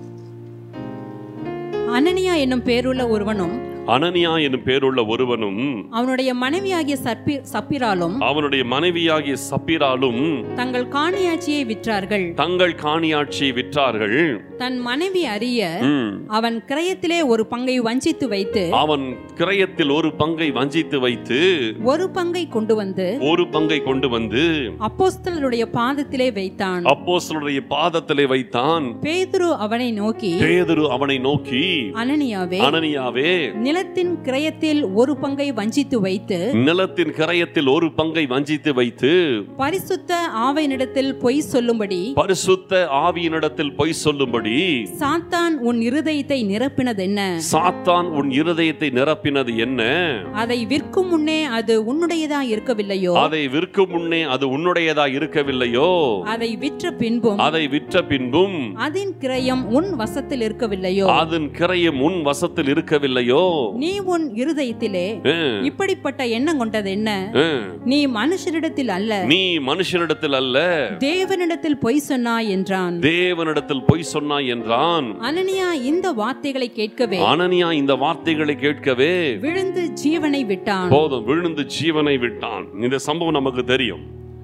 [SPEAKER 2] அனனியா என்னும் பேருள்ள ஒருவனும்
[SPEAKER 1] அனனியா என்னும் பேருள்ள ஒருவனும்
[SPEAKER 2] அவனுடைய மனைவியாகிய சப்பி சப்பிராலும்
[SPEAKER 1] அவனுடைய மனைவியாகிய சப்பீராலும்
[SPEAKER 2] தங்கள் காணியாட்சியை விற்றார்கள்
[SPEAKER 1] தங்கள் காணியாட்சியை விற்றார்கள்
[SPEAKER 2] தன் மனைவி அறிய
[SPEAKER 1] ம்.
[SPEAKER 2] அவன் கிரயத்திலே ஒரு பங்கை வஞ்சித்து வைத்து
[SPEAKER 1] அவன் கிரயத்தில் ஒரு பங்கை வஞ்சித்து வைத்து
[SPEAKER 2] ஒரு பங்கை கொண்டு வந்து
[SPEAKER 1] ஒரு பங்கை கொண்டு வந்து
[SPEAKER 2] அப்போஸ்தலருடைய பாதத்திலே வைத்தான்
[SPEAKER 1] அப்போஸ்தலருடைய பாதத்திலே வைத்தான்
[SPEAKER 2] பேதுரு அவனை நோக்கி
[SPEAKER 1] பேதுரு அவனை நோக்கி
[SPEAKER 2] அனனியாவே
[SPEAKER 1] அனனியாவே
[SPEAKER 2] நிலத்தின் கிரயத்தில் ஒரு பங்கை வஞ்சித்து வைத்து
[SPEAKER 1] நிலத்தின் கிரயத்தில் ஒரு பங்கை வஞ்சித்து வைத்து
[SPEAKER 2] பரிசுத்த ஆவையினிடத்தில் பொய் சொல்லும்படி
[SPEAKER 1] பரிசுத்த ஆவியினிடத்தில் பொய் சொல்லும்படி
[SPEAKER 2] சாத்தான் உன் இருதயத்தை நிரப்பினதென்ன
[SPEAKER 1] சாத்தான் உன் இருதயத்தை நிரப்பினது என்ன
[SPEAKER 2] அதை விற்கும் முன்னே அது உன்னுடையதா இருக்கவில்லையோ
[SPEAKER 1] அதை விற்கும் முன்னே அது உன்னுடையதா இருக்கவில்லையோ
[SPEAKER 2] அதை விற்ற பின்பும்
[SPEAKER 1] அதை விற்ற பின்பும்
[SPEAKER 2] அதன் கிரயம் உன் வசத்தில் இருக்கவில்லையோ
[SPEAKER 1] அதன் கிரயம் உன் வசத்தில் இருக்கவில்லையோ
[SPEAKER 2] நீ உன் இருதயத்திலே
[SPEAKER 1] ஆ,
[SPEAKER 2] இப்படிப்பட்ட எண்ணம் கொண்டது என்ன
[SPEAKER 1] ஆ.
[SPEAKER 2] நீ மனுஷரிடத்தில் அல்ல
[SPEAKER 1] நீ மனுஷனிடத்தில் அல்ல
[SPEAKER 2] தேவனிடத்தில் பொய் சொன்னாய் என்றான்
[SPEAKER 1] தேவனிடத்தில் பொய் சொன்னாய் என்றான்
[SPEAKER 2] அனனியா இந்த வார்த்தைகளை கேட்கவே
[SPEAKER 1] அனனியா இந்த வார்த்தைகளை கேட்கவே
[SPEAKER 2] விழுந்து ஜீவனை விட்டான்
[SPEAKER 1] போதும் விழுந்து ஜீவனை விட்டான் இந்த சம்பவம் நமக்கு தெரியும்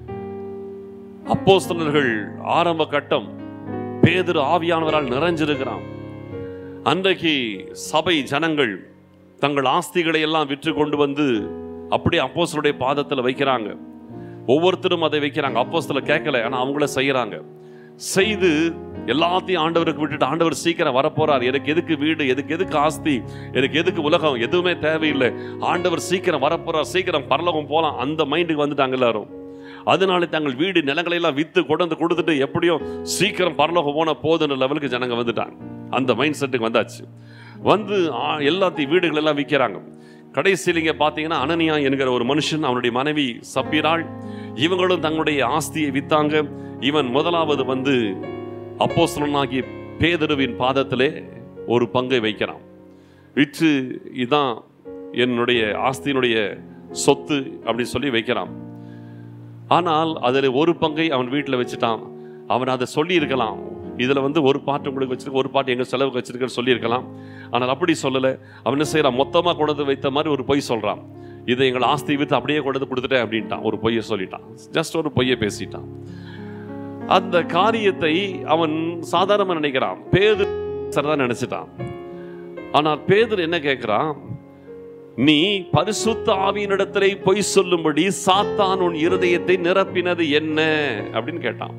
[SPEAKER 1] அப்போஸ்தலர்கள் ஆரம்ப கட்டம் பேதுரு ஆவியானவரால் நிறைஞ்சிருக்கிறான் அன்றைக்கு சபை ஜனங்கள் தங்கள் ஆஸ்திகளை எல்லாம் விற்று கொண்டு வந்து அப்படியே அப்போஸ்தலருடைய பாதத்தில் வைக்கிறாங்க ஒவ்வொருத்தரும் அதை வைக்கிறாங்க அப்போஸ்தலர் கேட்கல ஆனா அவங்கள செய்யறாங்க செய்து எல்லாத்தையும் ஆண்டவருக்கு விட்டுட்டு ஆண்டவர் சீக்கிரம் வரப்போறார் எனக்கு எதுக்கு வீடு எதுக்கு எதுக்கு ஆஸ்தி எனக்கு எதுக்கு உலகம் எதுவுமே தேவையில்லை ஆண்டவர் சீக்கிரம் வரப்போறார் சீக்கிரம் பரலோகம் போலாம் அந்த மைண்டுக்கு வந்துட்டாங்க எல்லாரும் அதனால தங்கள் வீடு நிலங்களை எல்லாம் வித்து கொண்டு வந்து கொடுத்துட்டு எப்படியோ சீக்கிரம் பரலோகம் போன போதுன்ற லெவலுக்கு ஜனங்க வந்துட்டாங்க அந்த மைண்ட் செட்டுக்கு வந்தாச்சு வந்து ஆ, எல்லாத்தையும் வீடுகள் எல்லாம் விற்கிறாங்க கடைசியில் இங்க பார்த்தீங்கன்னா அனனியா என்கிற ஒரு மனுஷன் அவனுடைய மனைவி சப்பிராள் இவங்களும் தங்களுடைய ஆஸ்தியை வித்தாங்க இவன் முதலாவது வந்து அப்போஸ்தலனாகிய பேதருவின் பாதத்திலே ஒரு பங்கை வைக்கிறான் விற்று இதான் என்னுடைய ஆஸ்தியினுடைய சொத்து அப்படி சொல்லி வைக்கிறான் ஆனால் அதில் ஒரு பங்கை அவன் வீட்டில் வச்சுட்டான் அவன் அதை சொல்லியிருக்கலாம் இதில் வந்து ஒரு பாட்டு உங்களுக்கு வச்சிருக்க ஒரு பாட்டு எங்கள் செலவுக்கு வச்சிருக்கன்னு சொல்லியிருக்கலாம் ஆனால் அப்படி சொல்லலை அவன் என்ன செய்கிறான் மொத்தமாக கொண்டு வந்து வைத்த மாதிரி ஒரு பொய் சொல்கிறான் இதை எங்கள் ஆஸ்தி வித்து அப்படியே கொண்டு வந்து கொடுத்துட்டேன் அப்படின்ட்டான் ஒரு பொய்யை சொல்லிட்டான் ஜஸ்ட் ஒரு பொய்யை பேசிட்டான் அந்த காரியத்தை அவன் சாதாரணமாக நினைக்கிறான் பேது தான் நினைச்சிட்டான் ஆனால் பேதர் என்ன கேட்கிறான் நீ பரிசுத்த ஆவியினிடத்திலே பொய் சொல்லும்படி சாத்தான் உன் இருதயத்தை நிரப்பினது என்ன அப்படின்னு கேட்டான்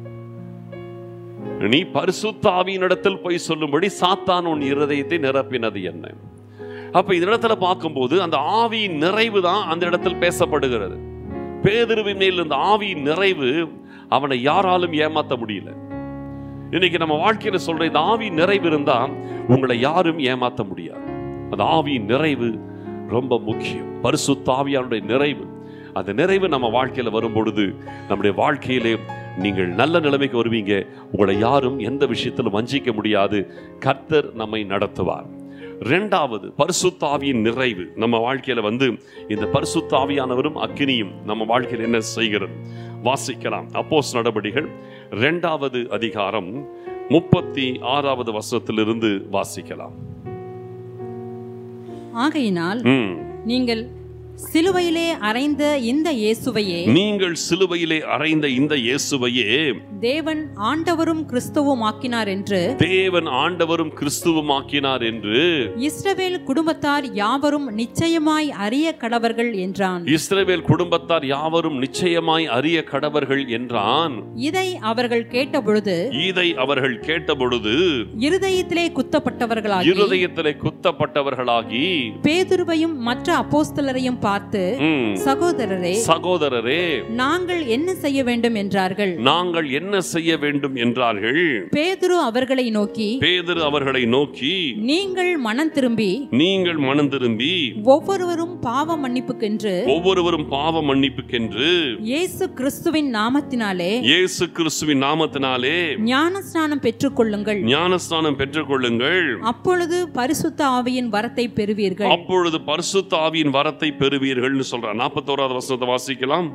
[SPEAKER 1] நீ பரிசுத்த ஆவியினிடத்தில் பொய் சொல்லும்படி சாத்தான் உன் இருதயத்தை நிரப்பினது என்ன அப்ப இந்த இடத்துல பார்க்கும்போது அந்த ஆவியின் நிறைவு தான் அந்த இடத்தில் பேசப்படுகிறது பேதிருவின் மேல் இந்த ஆவியின் நிறைவு அவனை யாராலும் ஏமாத்த முடியல இன்னைக்கு நம்ம வாழ்க்கையில சொல்ற இந்த ஆவியின் நிறைவு இருந்தா உங்களை யாரும் ஏமாத்த முடியாது அந்த ஆவியின் நிறைவு ரொம்ப முக்கியம் பரிசுத்த ஆவியானுடைய நிறைவு அந்த நிறைவு நம்ம வாழ்க்கையில வரும் பொழுது நம்முடைய வாழ்க்கையிலே நீங்கள் நல்ல நிலைமைக்கு வருவீங்க உங்களை யாரும் எந்த விஷயத்திலும் வஞ்சிக்க முடியாது கர்த்தர் நம்மை நடத்துவார் ரெண்டாவது பரிசுத்தாவியின் நிறைவு நம்ம வாழ்க்கையில வந்து இந்த பரிசுத்தாவியானவரும் அக்கினியும் நம்ம வாழ்க்கையில் என்ன செய்கிறது வாசிக்கலாம் அப்போஸ் நடபடிகள் ரெண்டாவது அதிகாரம் முப்பத்தி ஆறாவது வசனத்திலிருந்து வாசிக்கலாம்
[SPEAKER 2] ஆகையினால்
[SPEAKER 1] ம்
[SPEAKER 2] நீங்கள் சிலுவையிலே அறைந்த இந்த இயேசுவையே
[SPEAKER 1] நீங்கள் சிலுவையிலே அறைந்த இந்த இயேசுவையே
[SPEAKER 2] தேவன் ஆண்டவரும் கிறிஸ்துவும் ஆக்கினார் என்று
[SPEAKER 1] தேவன் ஆண்டவரும் கிறிஸ்துவமாக்கினார் என்று
[SPEAKER 2] இஸ்ரவேல் குடும்பத்தார் யாவரும் நிச்சயமாய் அறிய கடவர்கள் என்றான்
[SPEAKER 1] இஸ்ரவேல் குடும்பத்தார் யாவரும் நிச்சயமாய் அறிய கடவர்கள் என்றான்
[SPEAKER 2] இதை அவர்கள் கேட்டபொழுது
[SPEAKER 1] இதை அவர்கள் கேட்டபொழுது
[SPEAKER 2] இருதயத்திலே குத்தப்பட்டவர்களாகி
[SPEAKER 1] இருதயத்திலே குத்தப்பட்டவர்களாகி
[SPEAKER 2] பேதுருவையும் மற்ற அப்போஸ்தலரையும் பார்த்து
[SPEAKER 1] ம்,
[SPEAKER 2] சகோதரரே
[SPEAKER 1] சகோதரரே
[SPEAKER 2] நாங்கள் என்ன செய்ய வேண்டும் என்றார்கள்
[SPEAKER 1] நாங்கள் என்ன செய்ய வேண்டும் என்றார்கள்
[SPEAKER 2] பேதுரு அவர்களை நோக்கி
[SPEAKER 1] பேதர் அவர்களை நோக்கி
[SPEAKER 2] நீங்கள் மனம் திரும்பி
[SPEAKER 1] நீங்கள் மனம் திரும்பி
[SPEAKER 2] ஒவ்வொருவரும் பாவ மன்னிப்புக்கென்று
[SPEAKER 1] ஒவ்வொருவரும் பாவ மன்னிப்புக்கென்று
[SPEAKER 2] இயேசு கிறிஸ்துவின் நாமத்தினாலே
[SPEAKER 1] இயேசு கிறிஸ்துவின் நாமத்தினாலே
[SPEAKER 2] ஞானஸ்நானம் பெற்றுக்கொள்ளுங்கள்
[SPEAKER 1] ஞானஸ்தானம் பெற்றுக்கொள்ளுங்கள்
[SPEAKER 2] அப்பொழுது பரிசுத்த ஆவியின் வரத்தை பெறுவீர்கள்
[SPEAKER 1] அப்பொழுது பரிசுத்த ஆவியின் வரத்தை பெறுவீர்கள்னு சொல்றார் நாற்பத்தோராவது வசனத்தை வாசிக்கலாம்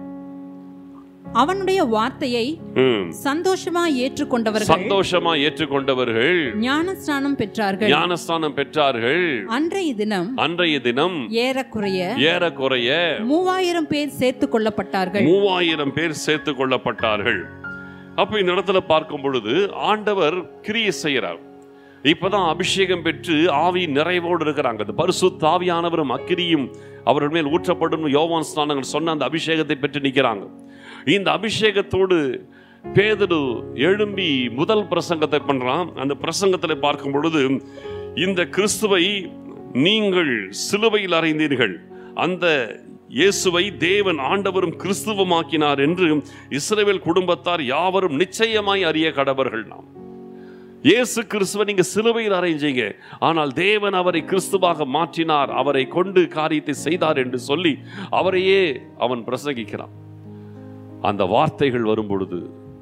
[SPEAKER 2] அவனுடைய வார்த்தையை
[SPEAKER 1] ம்.
[SPEAKER 2] சந்தோஷமா ஏற்றுக்கொண்டவர்கள்
[SPEAKER 1] சந்தோஷமா ஏற்றுக்கொண்டவர்கள்
[SPEAKER 2] ஞானஸ்நானம் பெற்றார்கள்
[SPEAKER 1] ஞானஸ்தானம் பெற்றார்கள்
[SPEAKER 2] அன்றைய தினம்
[SPEAKER 1] அன்றைய தினம்
[SPEAKER 2] ஏறக்குறைய
[SPEAKER 1] ஏறக்குறைய
[SPEAKER 2] மூவாயிரம் பேர் சேர்த்துக் கொள்ளப்பட்டார்கள்
[SPEAKER 1] மூவாயிரம் பேர் சேர்த்து கொள்ளப்பட்டார்கள் அப்ப இந்த இடத்துல பார்க்கும் பொழுது ஆண்டவர் கிரியை செய்கிறார் இப்பதான் அபிஷேகம் பெற்று ஆவி நிறைவோடு இருக்கிறாங்க அந்த பரிசுத்த ஆவியானவரும் அக்கிரியும் அவர்கள் மேல் ஊற்றப்படும் யோவான் ஸ்நானங்கள் சொன்ன அந்த அபிஷேகத்தை பெற்று நிற்கிறாங்க இந்த அபிஷேகத்தோடு பேதரு எழும்பி முதல் பிரசங்கத்தை பண்றான் அந்த பிரசங்கத்தில் பார்க்கும் பொழுது இந்த கிறிஸ்துவை நீங்கள் சிலுவையில் அறைந்தீர்கள் அந்த இயேசுவை தேவன் ஆண்டவரும் கிறிஸ்துவமாக்கினார் என்று இஸ்ரவேல் குடும்பத்தார் யாவரும் நிச்சயமாய் அறிய கடவர்கள் நாம் இயேசு கிறிஸ்துவை நீங்க சிலுவையில் அறைஞ்சீங்க ஆனால் தேவன் அவரை கிறிஸ்துவாக மாற்றினார் அவரை கொண்டு காரியத்தை செய்தார் என்று சொல்லி அவரையே அவன் பிரசங்கிக்கிறான் அந்த வார்த்தைகள் வரும் பொழுது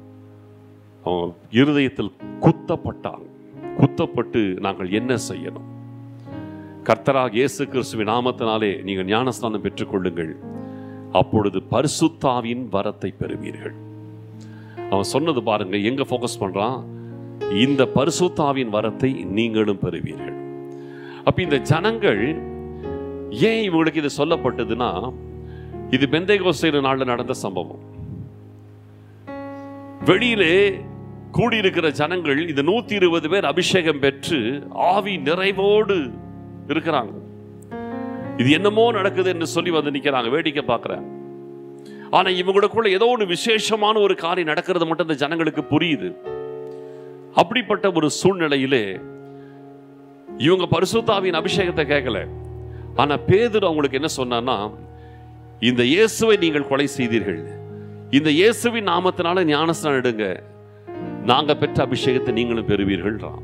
[SPEAKER 1] அவன் இருதயத்தில் குத்தப்பட்டான் குத்தப்பட்டு நாங்கள் என்ன செய்யணும் கர்த்தராக இயேசு கிறிஸ்துவின் நாமத்தினாலே நீங்கள் ஞானஸ்தானம் பெற்றுக்கொள்ளுங்கள் அப்பொழுது பரிசுத்தாவின் வரத்தை பெறுவீர்கள் அவன் சொன்னது பாருங்க எங்க ஃபோக்கஸ் பண்றான் இந்த பரிசுத்தாவின் வரத்தை நீங்களும் பெறுவீர்கள் அப்ப இந்த ஜனங்கள் ஏன் இவங்களுக்கு இது சொல்லப்பட்டதுன்னா இது பெந்தைகோஸ்தையில் நாளில் நடந்த சம்பவம் வெளியிலே கூடியிருக்கிற ஜனங்கள் இந்த நூத்தி இருபது பேர் அபிஷேகம் பெற்று ஆவி நிறைவோடு இருக்கிறாங்க இது என்னமோ நடக்குது என்று சொல்லி வந்து நிக்கிறாங்க வேடிக்கை பார்க்கறாங்க ஆனா இவங்களுக்குள்ள ஏதோ ஒரு விசேஷமான ஒரு காரியம் நடக்கிறது மட்டும் இந்த ஜனங்களுக்கு புரியுது அப்படிப்பட்ட ஒரு சூழ்நிலையிலே இவங்க பரிசுத்தாவின் அபிஷேகத்தை கேட்கல ஆனா பேதுரு அவங்களுக்கு என்ன சொன்னான்னா இந்த இயேசுவை நீங்கள் கொலை செய்தீர்கள் இந்த இயேசுவின் நாமத்தினால ஞானஸ்நானம் எடுங்க நாங்க பெற்ற அபிஷேகத்தை நீங்களும் பெறுவீர்கள்ன்றான்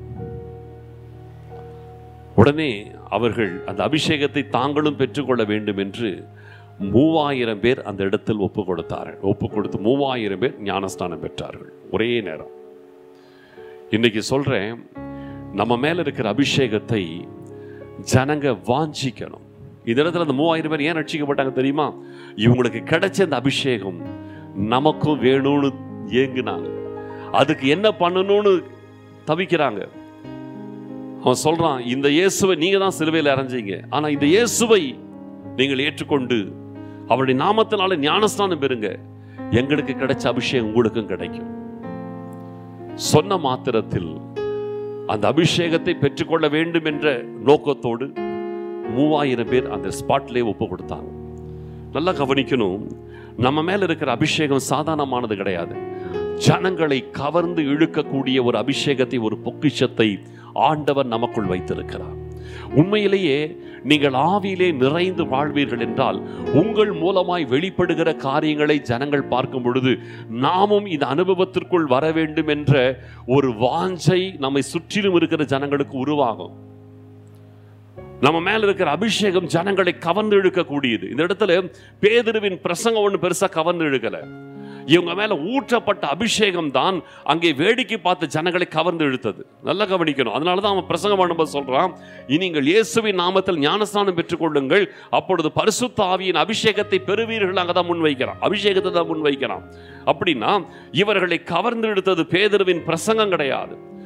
[SPEAKER 1] உடனே அவர்கள் அந்த அபிஷேகத்தை தாங்களும் பெற்றுக்கொள்ள வேண்டும் என்று மூவாயிரம் பேர் அந்த இடத்தில் ஒப்பு கொடுத்தார்கள் ஒப்பு கொடுத்து மூவாயிரம் பேர் ஞானஸ்தானம் பெற்றார்கள் ஒரே நேரம் இன்னைக்கு சொல்றேன் நம்ம மேல இருக்கிற அபிஷேகத்தை ஜனங்க வாஞ்சிக்கணும் இந்த இடத்துல அந்த மூவாயிரம் பேர் ஏன் ரட்சிக்கப்பட்டாங்க தெரியுமா இவங்களுக்கு கிடைச்ச அந்த அபிஷேகம் நமக்கும் வேணும்னு ஏங்குனாங்க அதுக்கு என்ன பண்ணணும்னு தவிக்கிறாங்க அவன் சொல்றான் இந்த இயேசுவை நீங்க தான் சிலுவையில் அரைஞ்சீங்க ஆனா இந்த இயேசுவை நீங்கள் ஏற்றுக்கொண்டு அவருடைய நாமத்தினால ஞானஸ்தானம் பெறுங்க எங்களுக்கு கிடைச்ச அபிஷேகம் உங்களுக்கும் கிடைக்கும் சொன்ன மாத்திரத்தில் அந்த அபிஷேகத்தை பெற்றுக்கொள்ள வேண்டும் என்ற நோக்கத்தோடு மூவாயிரம் பேர் அந்த ஸ்பாட்லேயே ஒப்பு கொடுத்தாங்க நல்லா கவனிக்கணும் நம்ம மேல இருக்கிற அபிஷேகம் சாதாரணமானது கிடையாது ஜனங்களை கவர்ந்து இழுக்கக்கூடிய ஒரு அபிஷேகத்தை ஒரு பொக்கிஷத்தை ஆண்டவர் நமக்குள் வைத்திருக்கிறார் உண்மையிலேயே நீங்கள் ஆவியிலே நிறைந்து வாழ்வீர்கள் என்றால் உங்கள் மூலமாய் வெளிப்படுகிற காரியங்களை ஜனங்கள் பார்க்கும் பொழுது நாமும் இந்த அனுபவத்திற்குள் வர வேண்டும் என்ற ஒரு வாஞ்சை நம்மை சுற்றிலும் இருக்கிற ஜனங்களுக்கு உருவாகும் நம்ம மேல இருக்கிற அபிஷேகம் ஜனங்களை கவர்ந்து இழுக்கக்கூடியது இந்த இடத்துல பேதுருவின் பிரசங்கம் ஒண்ணு பெருசா கவர்ந்து இழுக்கல இவங்க மேல ஊற்றப்பட்ட அபிஷேகம் தான் அங்கே வேடிக்கை பார்த்த ஜனங்களை கவர்ந்து இழுத்தது நல்லா கவனிக்கணும் அதனால தான் அவன் பிரசங்கம் பண்ணும்போது சொல்றான் இனி நீங்கள் இயேசுவின் நாமத்தில் ஞானஸ்நானம் பெற்றுக்கொள்ளுங்கள் அப்பொழுது பரிசுத்த ஆவியின் அபிஷேகத்தை பெறுவீர்கள் அங்கே தான் முன்வைக்கிறான் அபிஷேகத்தை தான் முன்வைக்கிறான் அப்படின்னா இவர்களை கவர்ந்து இழுத்தது பேதுருவின் பிரசங்கம் கிடையாது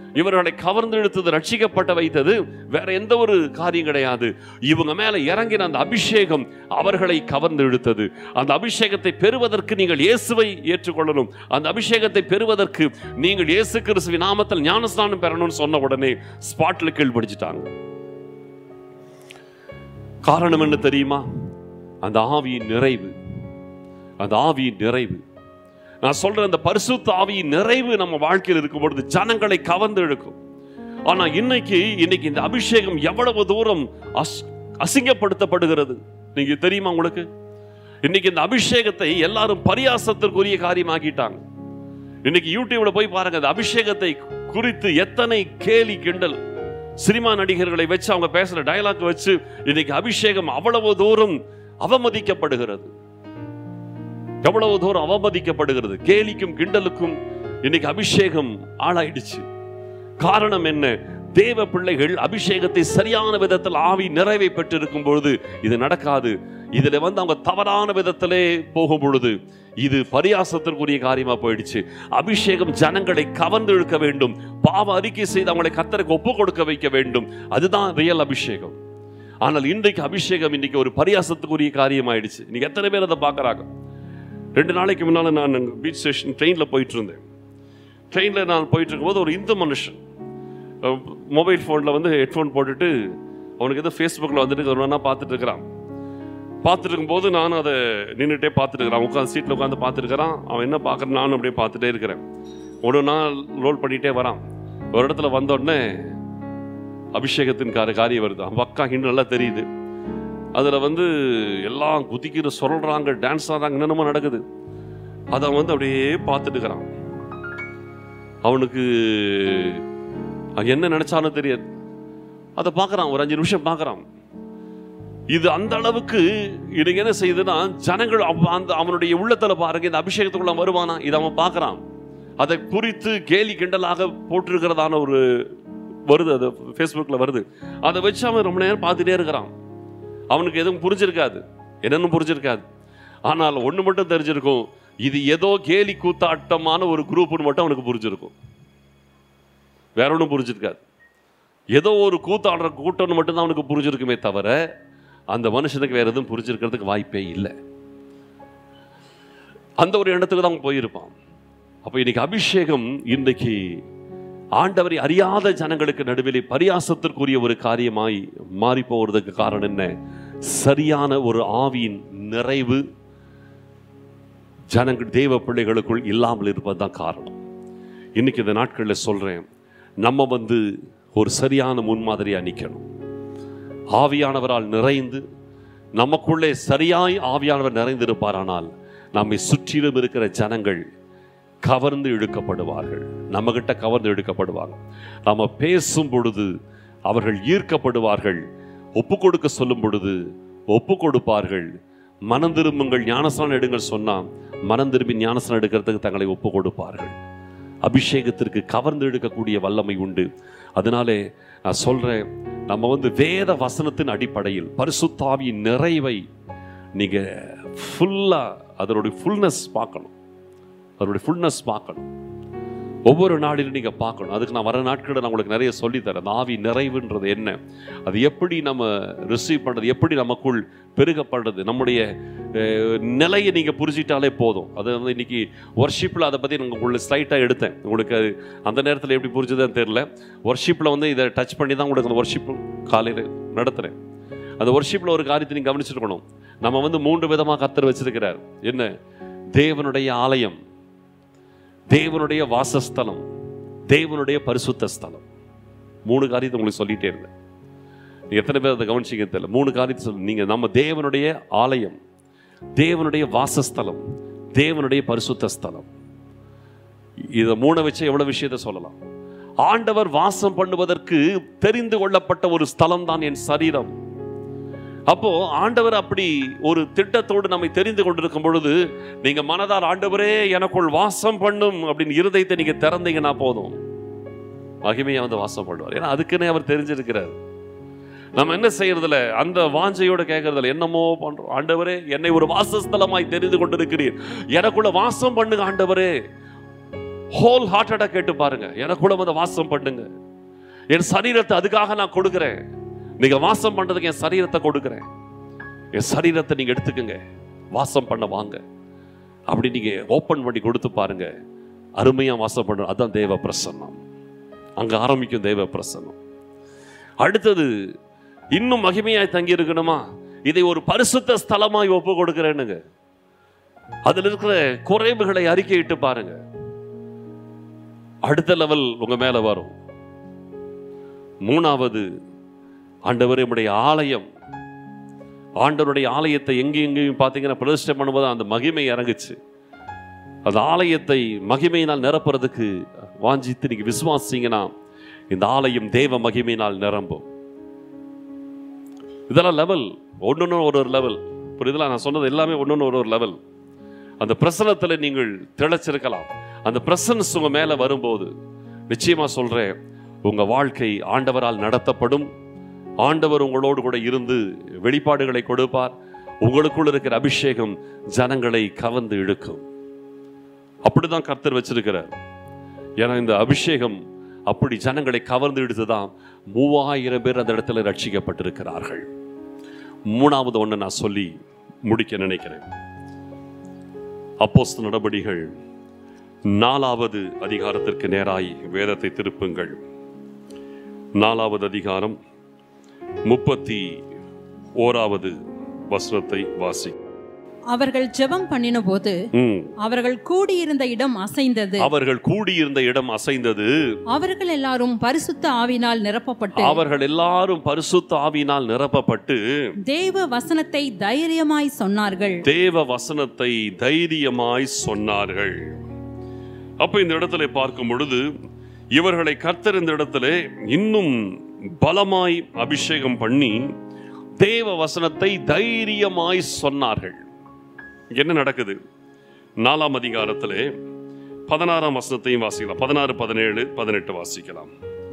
[SPEAKER 1] இவர்களை கவர்ந்து இழுத்தது ரட்சிக்கப்பட்ட வைத்தது வேற எந்த ஒரு காரியம் கிடையாது இவங்க மேல இறங்கின அந்த அபிஷேகம் அவர்களை கவர்ந்து இழுத்தது அந்த அபிஷேகத்தை பெறுவதற்கு நீங்கள் இயேசுவை ஏற்றுக்கொள்ளணும் அந்த அபிஷேகத்தை பெறுவதற்கு நீங்கள் இயேசு கிறிஸ்துவின் நாமத்தில் ஞானஸ்நானம் பெறணும்னு சொன்ன உடனே ஸ்பாட்ல கீழ்படிச்சிட்டாங்க காரணம் என்ன தெரியுமா அந்த ஆவியின் நிறைவு அந்த ஆவியின் நிறைவு நான் சொல்ற அந்த பரிசுத்த ஆவியின் நிறைவு நம்ம வாழ்க்கையில் இருக்கும் பொழுது ஜனங்களை கவர்ந்து இழுக்கும் ஆனா இன்னைக்கு இன்னைக்கு இந்த அபிஷேகம் எவ்வளவு தூரம் அஸ்- அசிங்கப்படுத்தப்படுகிறது நீங்க தெரியுமா உங்களுக்கு இன்னைக்கு இந்த அபிஷேகத்தை எல்லாரும் பரியாசத்திற்குரிய காரியமாக்கிட்டாங்க இன்னைக்கு யூடியூப்ல போய் பாருங்க அந்த அபிஷேகத்தை குறித்து எத்தனை கேலி கிண்டல் சினிமா நடிகர்களை வச்சு அவங்க பேசுற டயலாக் வச்சு இன்னைக்கு அபிஷேகம் அவ்வளவு தூரம் அவமதிக்கப்படுகிறது எவ்வளவு தூரம் அவமதிக்கப்படுகிறது கேலிக்கும் கிண்டலுக்கும் இன்னைக்கு அபிஷேகம் ஆளாயிடுச்சு காரணம் என்ன தேவ பிள்ளைகள் அபிஷேகத்தை சரியான விதத்தில் ஆவி நிறைவை பெற்றிருக்கும் பொழுது இது நடக்காது இதுல வந்து அவங்க தவறான விதத்திலே போகும் பொழுது இது பரியாசத்திற்குரிய காரியமா போயிடுச்சு அபிஷேகம் ஜனங்களை கவர்ந்து இழுக்க வேண்டும் பாவ அறிக்கை செய்து அவங்களை கத்தருக்கு ஒப்பு கொடுக்க வைக்க வேண்டும் அதுதான் ரியல் அபிஷேகம் ஆனால் இன்றைக்கு அபிஷேகம் இன்னைக்கு ஒரு பரியாசத்துக்குரிய காரியம் ஆயிடுச்சு இன்னைக்கு எத்தனை பேர் அதை பார்க்கறாங்க ரெண்டு நாளைக்கு முன்னால் நான் பீச் ஸ்டேஷன் ட்ரெயினில் போயிட்டு இருந்தேன் ட்ரெயினில் நான் போயிட்டு இருக்கும்போது ஒரு இந்து மனுஷன் மொபைல் ஃபோனில் வந்து ஹெட்ஃபோன் போட்டுட்டு அவனுக்கு ஏதோ ஃபேஸ்புக்கில் வந்துட்டு ஒரு நாள் பார்த்துட்டு இருக்கிறான் பார்த்துட்டு இருக்கும்போது நானும் அதை நின்றுட்டே பார்த்துட்டு இருக்கிறான் உட்காந்து சீட்டில் உட்காந்து பார்த்துருக்கிறான் அவன் என்ன பார்க்குறான் நானும் அப்படியே பார்த்துட்டே இருக்கிறேன் ஒரு நாள் ரோல் பண்ணிகிட்டே வரான் ஒரு இடத்துல வந்த உடனே அபிஷேகத்தின் கார காரியம் வருது அவன் அக்கா இன்னும் நல்லா தெரியுது அதில் வந்து எல்லாம் குதிக்கிற சொல்கிறாங்க டான்ஸ் ஆடுறாங்க என்னென்னமோ நடக்குது அதை அவன் வந்து அப்படியே பார்த்துட்டு இருக்கிறான் அவனுக்கு அவன் என்ன நினைச்சாலும் தெரியாது அதை பார்க்கறான் ஒரு அஞ்சு நிமிஷம் பார்க்கறான் இது அந்த அளவுக்கு இன்னைக்கு என்ன செய்யுதுன்னா ஜனங்கள் அவ- அந்த அவனுடைய உள்ளத்துல பாருங்க இந்த அபிஷேகத்துக்குள்ள வருவானா இதை அவன் பார்க்கறான் அதை குறித்து கேலி கிண்டலாக போட்டிருக்கிறதான ஒரு வருது அது ஃபேஸ்புக்ல வருது அதை வச்சு அவன் ரொம்ப நேரம் பார்த்துட்டே இருக்கிறான் அவனுக்கு எதுவும் புரிஞ்சிருக்காது என்னன்னு புரிஞ்சிருக்காது ஆனால் ஒண்ணு மட்டும் தெரிஞ்சிருக்கும் இது ஏதோ கேலி கூத்தாட்டமான ஒரு குரூப்னு மட்டும் அவனுக்கு புரிஞ்சிருக்கும் வேற ஒன்றும் புரிஞ்சிருக்காது ஏதோ ஒரு கூத்தாடுற கூட்டம்னு மட்டும்தான் அவனுக்கு புரிஞ்சிருக்குமே தவிர அந்த மனுஷனுக்கு வேற எதுவும் புரிஞ்சிருக்கிறதுக்கு வாய்ப்பே இல்லை அந்த ஒரு இடத்துக்கு தான் அவன் போயிருப்பான் அப்போ இன்னைக்கு அபிஷேகம் இன்றைக்கு ஆண்டவரை அறியாத ஜனங்களுக்கு நடுவிலே பரியாசத்திற்குரிய ஒரு காரியமாய் மாறி போவதற்கு காரணம் என்ன சரியான ஒரு ஆவியின் நிறைவு ஜனங்கள் தேவ பிள்ளைகளுக்குள் இல்லாமல் இருப்பதுதான் காரணம் இன்னைக்கு இந்த நாட்களில் சொல்றேன் நம்ம வந்து ஒரு சரியான முன்மாதிரியா நிக்கணும் ஆவியானவரால் நிறைந்து நமக்குள்ளே சரியாய் ஆவியானவர் நிறைந்திருப்பாரானால் நம்மை சுற்றிலும் இருக்கிற ஜனங்கள் கவர்ந்து இழுக்கப்படுவார்கள் நம்மகிட்ட கவர்ந்து இழுக்கப்படுவாங்க நாம பேசும் பொழுது அவர்கள் ஈர்க்கப்படுவார்கள் ஒப்பு கொடுக்க சொல்லும் பொழுது ஒப்பு கொடுப்பார்கள் மனம் திரும்புங்கள் ஞானஸ்நானம் எடுங்கள் சொன்னா மனம் திரும்பி ஞானஸ்நானம் எடுக்கிறதுக்கு தங்களை ஒப்பு கொடுப்பார்கள் அபிஷேகத்திற்கு கவர்ந்து எடுக்கக்கூடிய வல்லமை உண்டு அதனாலே நான் சொல்றேன் நம்ம வந்து வேத வசனத்தின் அடிப்படையில் பரிசுத்தாவியின் நிறைவை நீங்க ஃபுல்லா அதனுடைய ஃபுல்னஸ் பார்க்கணும் அதனுடைய ஃபுல்னஸ் பார்க்கணும் ஒவ்வொரு நாளிலும் நீங்க பார்க்கணும் அதுக்கு நான் வர நாட்களில் நான் உங்களுக்கு நிறைய சொல்லித் தரேன் அந்த ஆவி நிறைவுன்றது என்ன அது எப்படி நம்ம ரிசீவ் பண்றது எப்படி நமக்குள் பெருகப்படுறது நம்முடைய அஹ், நிலையை நீங்க புரிஞ்சிட்டாலே போதும் அது வந்து இன்னைக்கு ஒர்ஷிப்பில் அதை பற்றி நான் உங்களுக்கு ஸ்லைட்டாக எடுத்தேன் உங்களுக்கு அது அந்த நேரத்தில் எப்படி புரிஞ்சுதுன்னு தெரியல ஒர்ஷிப்பில் வந்து இதை டச் பண்ணி தான் உங்களுக்கு அந்த ஒர்ஷிப் காலையில் நடத்துகிறேன் அந்த ஒர்ஷிப்பில் ஒரு காரியத்தை நீங்கள் கவனிச்சிருக்கணும் நம்ம வந்து மூன்று விதமாக கத்தர் வச்சிருக்கிறார் என்ன தேவனுடைய ஆலயம் தேவனுடைய வாசஸ்தலம் தேவனுடைய பரிசுத்த ஸ்தலம் மூணு காரியத்தை உங்களுக்கு சொல்லிட்டே இருந்தேன் நீங்க எத்தனை பேர் அதை கவனிச்சிங்க தெரியல மூணு காரியத்தை சொல்லு நீங்க நம்ம தேவனுடைய ஆலயம் தேவனுடைய வாசஸ்தலம் தேவனுடைய பரிசுத்த ஸ்தலம் இதை மூணை வச்சு எவ்வளவு விஷயத்தை சொல்லலாம் ஆண்டவர் வாசம் பண்ணுவதற்கு தெரிந்து கொள்ளப்பட்ட ஒரு ஸ்தலம் தான் என் சரீரம் அப்போ ஆண்டவர் அப்படி ஒரு திட்டத்தோடு நம்மை தெரிந்து கொண்டிருக்கும் பொழுது நீங்க மனதார் ஆண்டவரே எனக்குள் வாசம் பண்ணும் அப்படின்னு இருதயத்தை நீங்க திறந்தீங்கன்னா போதும் மகிமையா வந்து வாசம் பண்ணுவார் ஏன்னா அதுக்குன்னே அவர் தெரிஞ்சிருக்கிறார் நம்ம என்ன செய்யறதுல அந்த வாஞ்சையோட கேட்கறதுல என்னமோ பண்றோம் ஆண்டவரே என்னை ஒரு வாசஸ்தலமாய் தெரிந்து கொண்டிருக்கிறீர் எனக்குள்ள வாசம் பண்ணுங்க ஆண்டவரே ஹோல் ஹார்ட்டடா கேட்டு பாருங்க எனக்குள்ள வந்து வாசம் பண்ணுங்க என் சரீரத்தை அதுக்காக நான் கொடுக்கிறேன் நீங்க வாசம் பண்றதுக்கு என் சரீரத்தை கொடுக்கிறேன் என் சரீரத்தை நீங்க எடுத்துக்கங்க வாசம் பண்ண வாங்க அப்படி நீங்க ஓபன் பண்ணி கொடுத்து பாருங்க அருமையா வாசம் பண்ண அதான் தேவ பிரசன்னம் அங்க ஆரம்பிக்கும் தேவ பிரசன்னம் அடுத்தது இன்னும் மகிமையாய் தங்கி இருக்கணுமா இதை ஒரு பரிசுத்த ஸ்தலமாய் ஒப்பு கொடுக்கிறேனுங்க அதுல இருக்கிற குறைவுகளை அறிக்கையிட்டு பாருங்க அடுத்த லெவல் உங்க மேல வரும் மூணாவது ஆண்டவர் நம்முடைய ஆலயம் ஆண்டவருடைய ஆலயத்தை எங்கே எங்கேயும் பார்த்தீங்கன்னா பிரதிஷ்டை பண்ணும்போது அந்த மகிமை இறங்குச்சு அந்த ஆலயத்தை மகிமையினால் நிரப்புறதுக்கு வாஞ்சித்து நீங்க விசுவாசிங்கன்னா இந்த ஆலயம் தேவ மகிமையினால் நிரம்பும் இதெல்லாம் லெவல் ஒன்னொன்று ஒரு ஒரு லெவல் புரியுதுல நான் சொன்னது எல்லாமே ஒன்னொன்று ஒரு ஒரு லெவல் அந்த பிரசனத்தில் நீங்கள் திளைச்சிருக்கலாம் அந்த பிரசன்ஸ் உங்க மேல வரும்போது நிச்சயமா சொல்றேன் உங்க வாழ்க்கை ஆண்டவரால் நடத்தப்படும் ஆண்டவர் உங்களோடு கூட இருந்து வெளிப்பாடுகளை கொடுப்பார் உங்களுக்குள்ள இருக்கிற அபிஷேகம் ஜனங்களை கவர்ந்து இழுக்கும் அப்படிதான் கர்த்தர் வச்சிருக்கிறார் ஏன்னா இந்த அபிஷேகம் அப்படி ஜனங்களை கவர்ந்து இழுத்துதான் மூவாயிரம் பேர் அந்த இடத்துல ரட்சிக்கப்பட்டிருக்கிறார்கள் மூணாவது ஒன்று நான் சொல்லி முடிக்க நினைக்கிறேன் அப்போஸ்தல நடபடிகள் நாலாவது அதிகாரத்திற்கு நேராய் வேதத்தை திருப்புங்கள் நாலாவது அதிகாரம் முப்பத்தி ஓராவது வசனத்தை வாசி
[SPEAKER 2] அவர்கள் ஜெபம் பண்ணின போது
[SPEAKER 1] ம்.
[SPEAKER 2] அவர்கள் கூடியிருந்த இடம் அசைந்தது
[SPEAKER 1] அவர்கள் கூடியிருந்த இடம் அசைந்தது
[SPEAKER 2] அவர்கள் எல்லாரும் பரிசுத்த ஆவினால் நிரப்பப்பட்டு
[SPEAKER 1] அவர்கள் எல்லாரும் பரிசுத்த ஆவியினால் நிரப்பப்பட்டு
[SPEAKER 2] தேவ வசனத்தை தைரியமாய் சொன்னார்கள்
[SPEAKER 1] தேவ வசனத்தை தைரியமாய் சொன்னார்கள் அப்ப இந்த இடத்துல பார்க்கும் பொழுது இவர்களை கர்த்தர் இந்த இடத்துல இன்னும் பலமாய் அபிஷேகம் பண்ணி தேவ வசனத்தை தைரியமாய் சொன்னார்கள் என்ன நடக்குது நாலாம் அதிகாரத்திலே பதினாறாம் வசனத்தையும் வாசிக்கலாம் பதினாறு பதினேழு பதினெட்டு வாசிக்கலாம்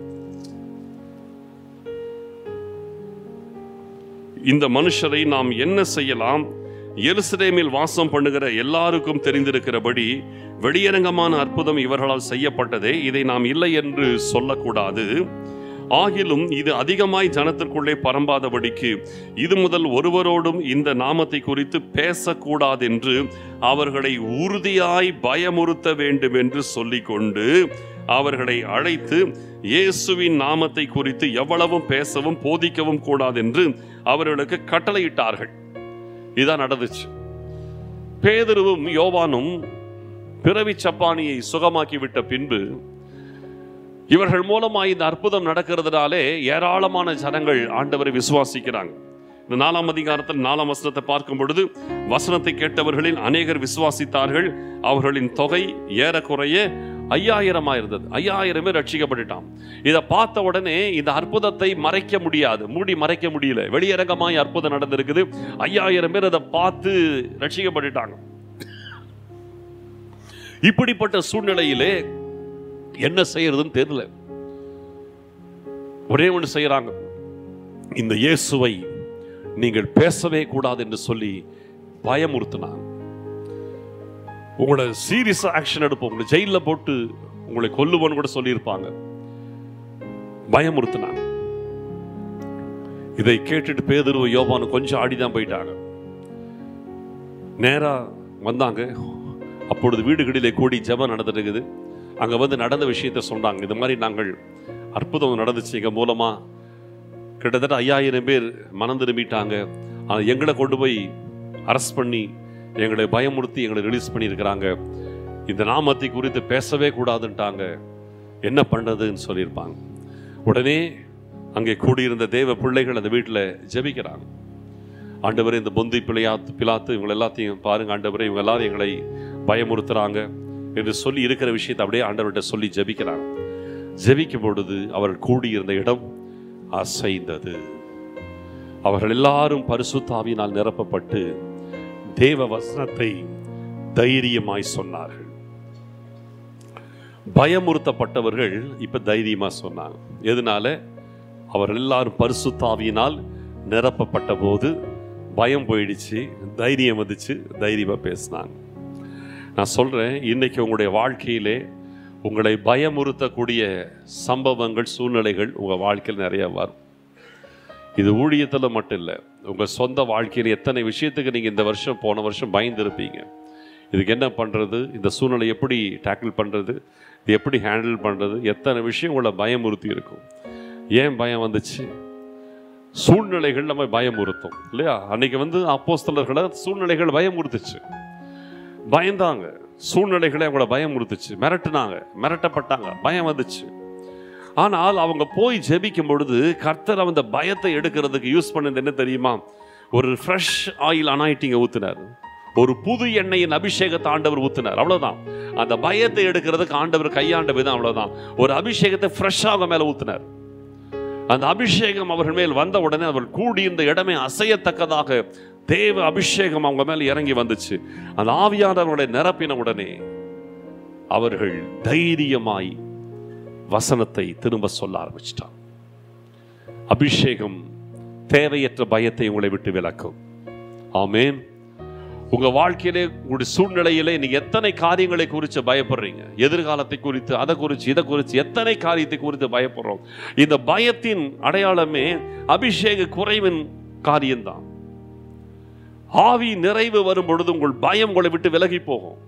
[SPEAKER 1] இந்த மனுஷரை நாம் என்ன செய்யலாம் எருசலேமில் வாசம் பண்ணுகிற எல்லாருக்கும் தெரிந்திருக்கிறபடி வெளியரங்கமான அற்புதம் இவர்களால் செய்யப்பட்டதே இதை நாம் இல்லை என்று சொல்லக்கூடாது ஆகிலும் இது அதிகமாய் ஜனத்திற்குள்ளே பரம்பாதபடிக்கு இது முதல் ஒருவரோடும் இந்த நாமத்தை குறித்து பேசக்கூடாதென்று அவர்களை உறுதியாய் பயமுறுத்த வேண்டும் என்று சொல்லிக்கொண்டு அவர்களை அழைத்து இயேசுவின் நாமத்தை குறித்து எவ்வளவும் பேசவும் போதிக்கவும் கூடாதென்று அவர்களுக்கு கட்டளையிட்டார்கள் இதான் நடந்துச்சு பேதுருவும் யோவானும் பிறவி சப்பானியை சுகமாக்கி விட்ட பின்பு இவர்கள் மூலமா இந்த அற்புதம் நடக்கிறதுனாலே ஏராளமான ஜனங்கள் ஆண்டவரை விசுவாசிக்கிறாங்க இந்த நாலாம் அதிகாரத்தில் நாலாம் வசனத்தை பார்க்கும் பொழுது வசனத்தை கேட்டவர்களில் அநேகர் விசுவாசித்தார்கள் அவர்களின் தொகை ஏறக்குறைய ஐயாயிரமா இருந்தது ஐயாயிரம் பேர் ரட்சிக்கப்பட்டுட்டான் இதை பார்த்த உடனே இந்த அற்புதத்தை மறைக்க முடியாது மூடி மறைக்க முடியல வெளியரங்கமாய் அற்புதம் நடந்திருக்குது ஐயாயிரம் பேர் அதை பார்த்து ரட்சிக்கப்பட்டுட்டாங்க இப்படிப்பட்ட சூழ்நிலையிலே என்ன செய்யறதுன்னு தெரியல ஒரே ஒன்று செய்யறாங்க இந்த இயேசுவை நீங்கள் பேசவே கூடாது என்று சொல்லி பயமுறுத்தினாங்க உங்களை சீரியஸ் ஆக்ஷன் எடுப்போம் உங்களை ஜெயிலில் போட்டு உங்களை கொல்லுவோன்னு கூட சொல்லியிருப்பாங்க பயமுறுத்தினாங்க இதை கேட்டுட்டு பேதுருவ யோபானு கொஞ்சம் ஆடிதான் போயிட்டாங்க நேரா வந்தாங்க அப்பொழுது வீடுகளிலே கூடி ஜெபம் நடந்துட்டு இருக்குது அங்க வந்து நடந்த விஷயத்த சொன்னாங்க இந்த மாதிரி நாங்கள் அற்புதம் நடந்துச்சு எங்க மூலமா கிட்டத்தட்ட ஐயாயிரம் பேர் மனம் திரும்பிட்டாங்க ஆனா எங்களை கொண்டு போய் அரெஸ்ட் பண்ணி எங்களை பயமுறுத்தி எங்களை ரிலீஸ் பண்ணியிருக்கிறாங்க இந்த நாமத்தை குறித்து பேசவே கூடாதுன்ட்டாங்க என்ன பண்றதுன்னு சொல்லியிருப்பாங்க உடனே அங்கே கூடியிருந்த தேவ பிள்ளைகள் அந்த வீட்டில் ஜெபிக்கிறாங்க ஆண்டவரே இந்த பொந்தி பிள்ளையாத்து பிலாத்து இவங்க எல்லாத்தையும் பாருங்க ஆண்டவரே இவங்க எல்லாரும் எங்களை பயமுறுத்துறாங்க என்று சொல்லி இருக்கிற விஷயத்தை அப்படியே ஆண்டவர்கிட்ட சொல்லி ஜெபிக்கிறாங்க ஜெபிக்கும் பொழுது அவர் கூடியிருந்த இடம் அசைந்தது அவர்கள் எல்லாரும் பரிசுத்தாவினால் நிரப்பப்பட்டு தேவ வசனத்தை தைரியமாய் சொன்னார்கள் பயமுறுத்தப்பட்டவர்கள் இப்ப தைரியமா சொன்னாங்க எதனால அவர்கள் எல்லாரும் பரிசுத்தாவியினால் நிரப்பப்பட்ட போது பயம் போயிடுச்சு தைரியம் வந்துச்சு தைரியமா பேசினாங்க நான் சொல்றேன் இன்னைக்கு உங்களுடைய வாழ்க்கையிலே உங்களை பயமுறுத்தக்கூடிய சம்பவங்கள் சூழ்நிலைகள் உங்கள் வாழ்க்கையில் நிறைய வரும் இது ஊழியத்தில் மட்டும் இல்லை உங்கள் சொந்த வாழ்க்கையில் எத்தனை விஷயத்துக்கு நீங்கள் இந்த வருஷம் போன வருஷம் பயந்துருப்பீங்க இதுக்கு என்ன பண்ணுறது இந்த சூழ்நிலை எப்படி டேக்கிள் பண்ணுறது இது எப்படி ஹேண்டில் பண்ணுறது எத்தனை விஷயம் உங்களை பயமுறுத்தி இருக்கும் ஏன் பயம் வந்துச்சு சூழ்நிலைகள் நம்ம பயமுறுத்தும் இல்லையா அன்னைக்கு வந்து அப்போஸ்தலர்களை சூழ்நிலைகள் பயமுறுத்துச்சு பயந்தாங்க சூழ்நிலைகளை அவங்கள பயமுறுத்துச்சு மிரட்டுனாங்க மிரட்டப்பட்டாங்க பயம் வந்துச்சு ஆனால் அவங்க போய் ஜெபிக்கும் பொழுது கர்த்தர் அந்த பயத்தை எடுக்கிறதுக்கு யூஸ் பண்ணது என்ன தெரியுமா ஒரு ஃப்ரெஷ் ஆயில் அனாயிட்டிங்க ஊத்துனார் ஒரு புது எண்ணெயின் அபிஷேகத்தை ஆண்டவர் ஊத்துனார் அவ்வளவுதான் அந்த பயத்தை எடுக்கிறதுக்கு ஆண்டவர் கையாண்ட விதம் அவ்வளவுதான் ஒரு அபிஷேகத்தை ஃப்ரெஷ்ஷாக மேல ஊத்துனார் அந்த அபிஷேகம் அவர்கள் மேல் வந்த உடனே அவர் கூடி இந்த இடமே அசையத்தக்கதாக தேவ அபிஷேகம் அவங்க மேல் இறங்கி வந்துச்சு அந்த ஆவியானவர்களை நிரப்பின உடனே அவர்கள் தைரியமாய் வசனத்தை திரும்ப சொல்ல ஆரம்பிச்சிட்டான் அபிஷேகம் தேவையற்ற பயத்தை உங்களை விட்டு விலக்கும் ஆமேன் உங்க வாழ்க்கையிலே உங்களுடைய சூழ்நிலையிலே நீங்க எத்தனை காரியங்களை குறித்து பயப்படுறீங்க எதிர்காலத்தை குறித்து அதை குறித்து இதை குறித்து எத்தனை காரியத்தை குறித்து பயப்படுறோம் இந்த பயத்தின் அடையாளமே அபிஷேக குறைவின் காரியம்தான் ஆவி நிறைவு வரும் பொழுது உங்கள் பயம் உங்களை விட்டு விலகி போகும்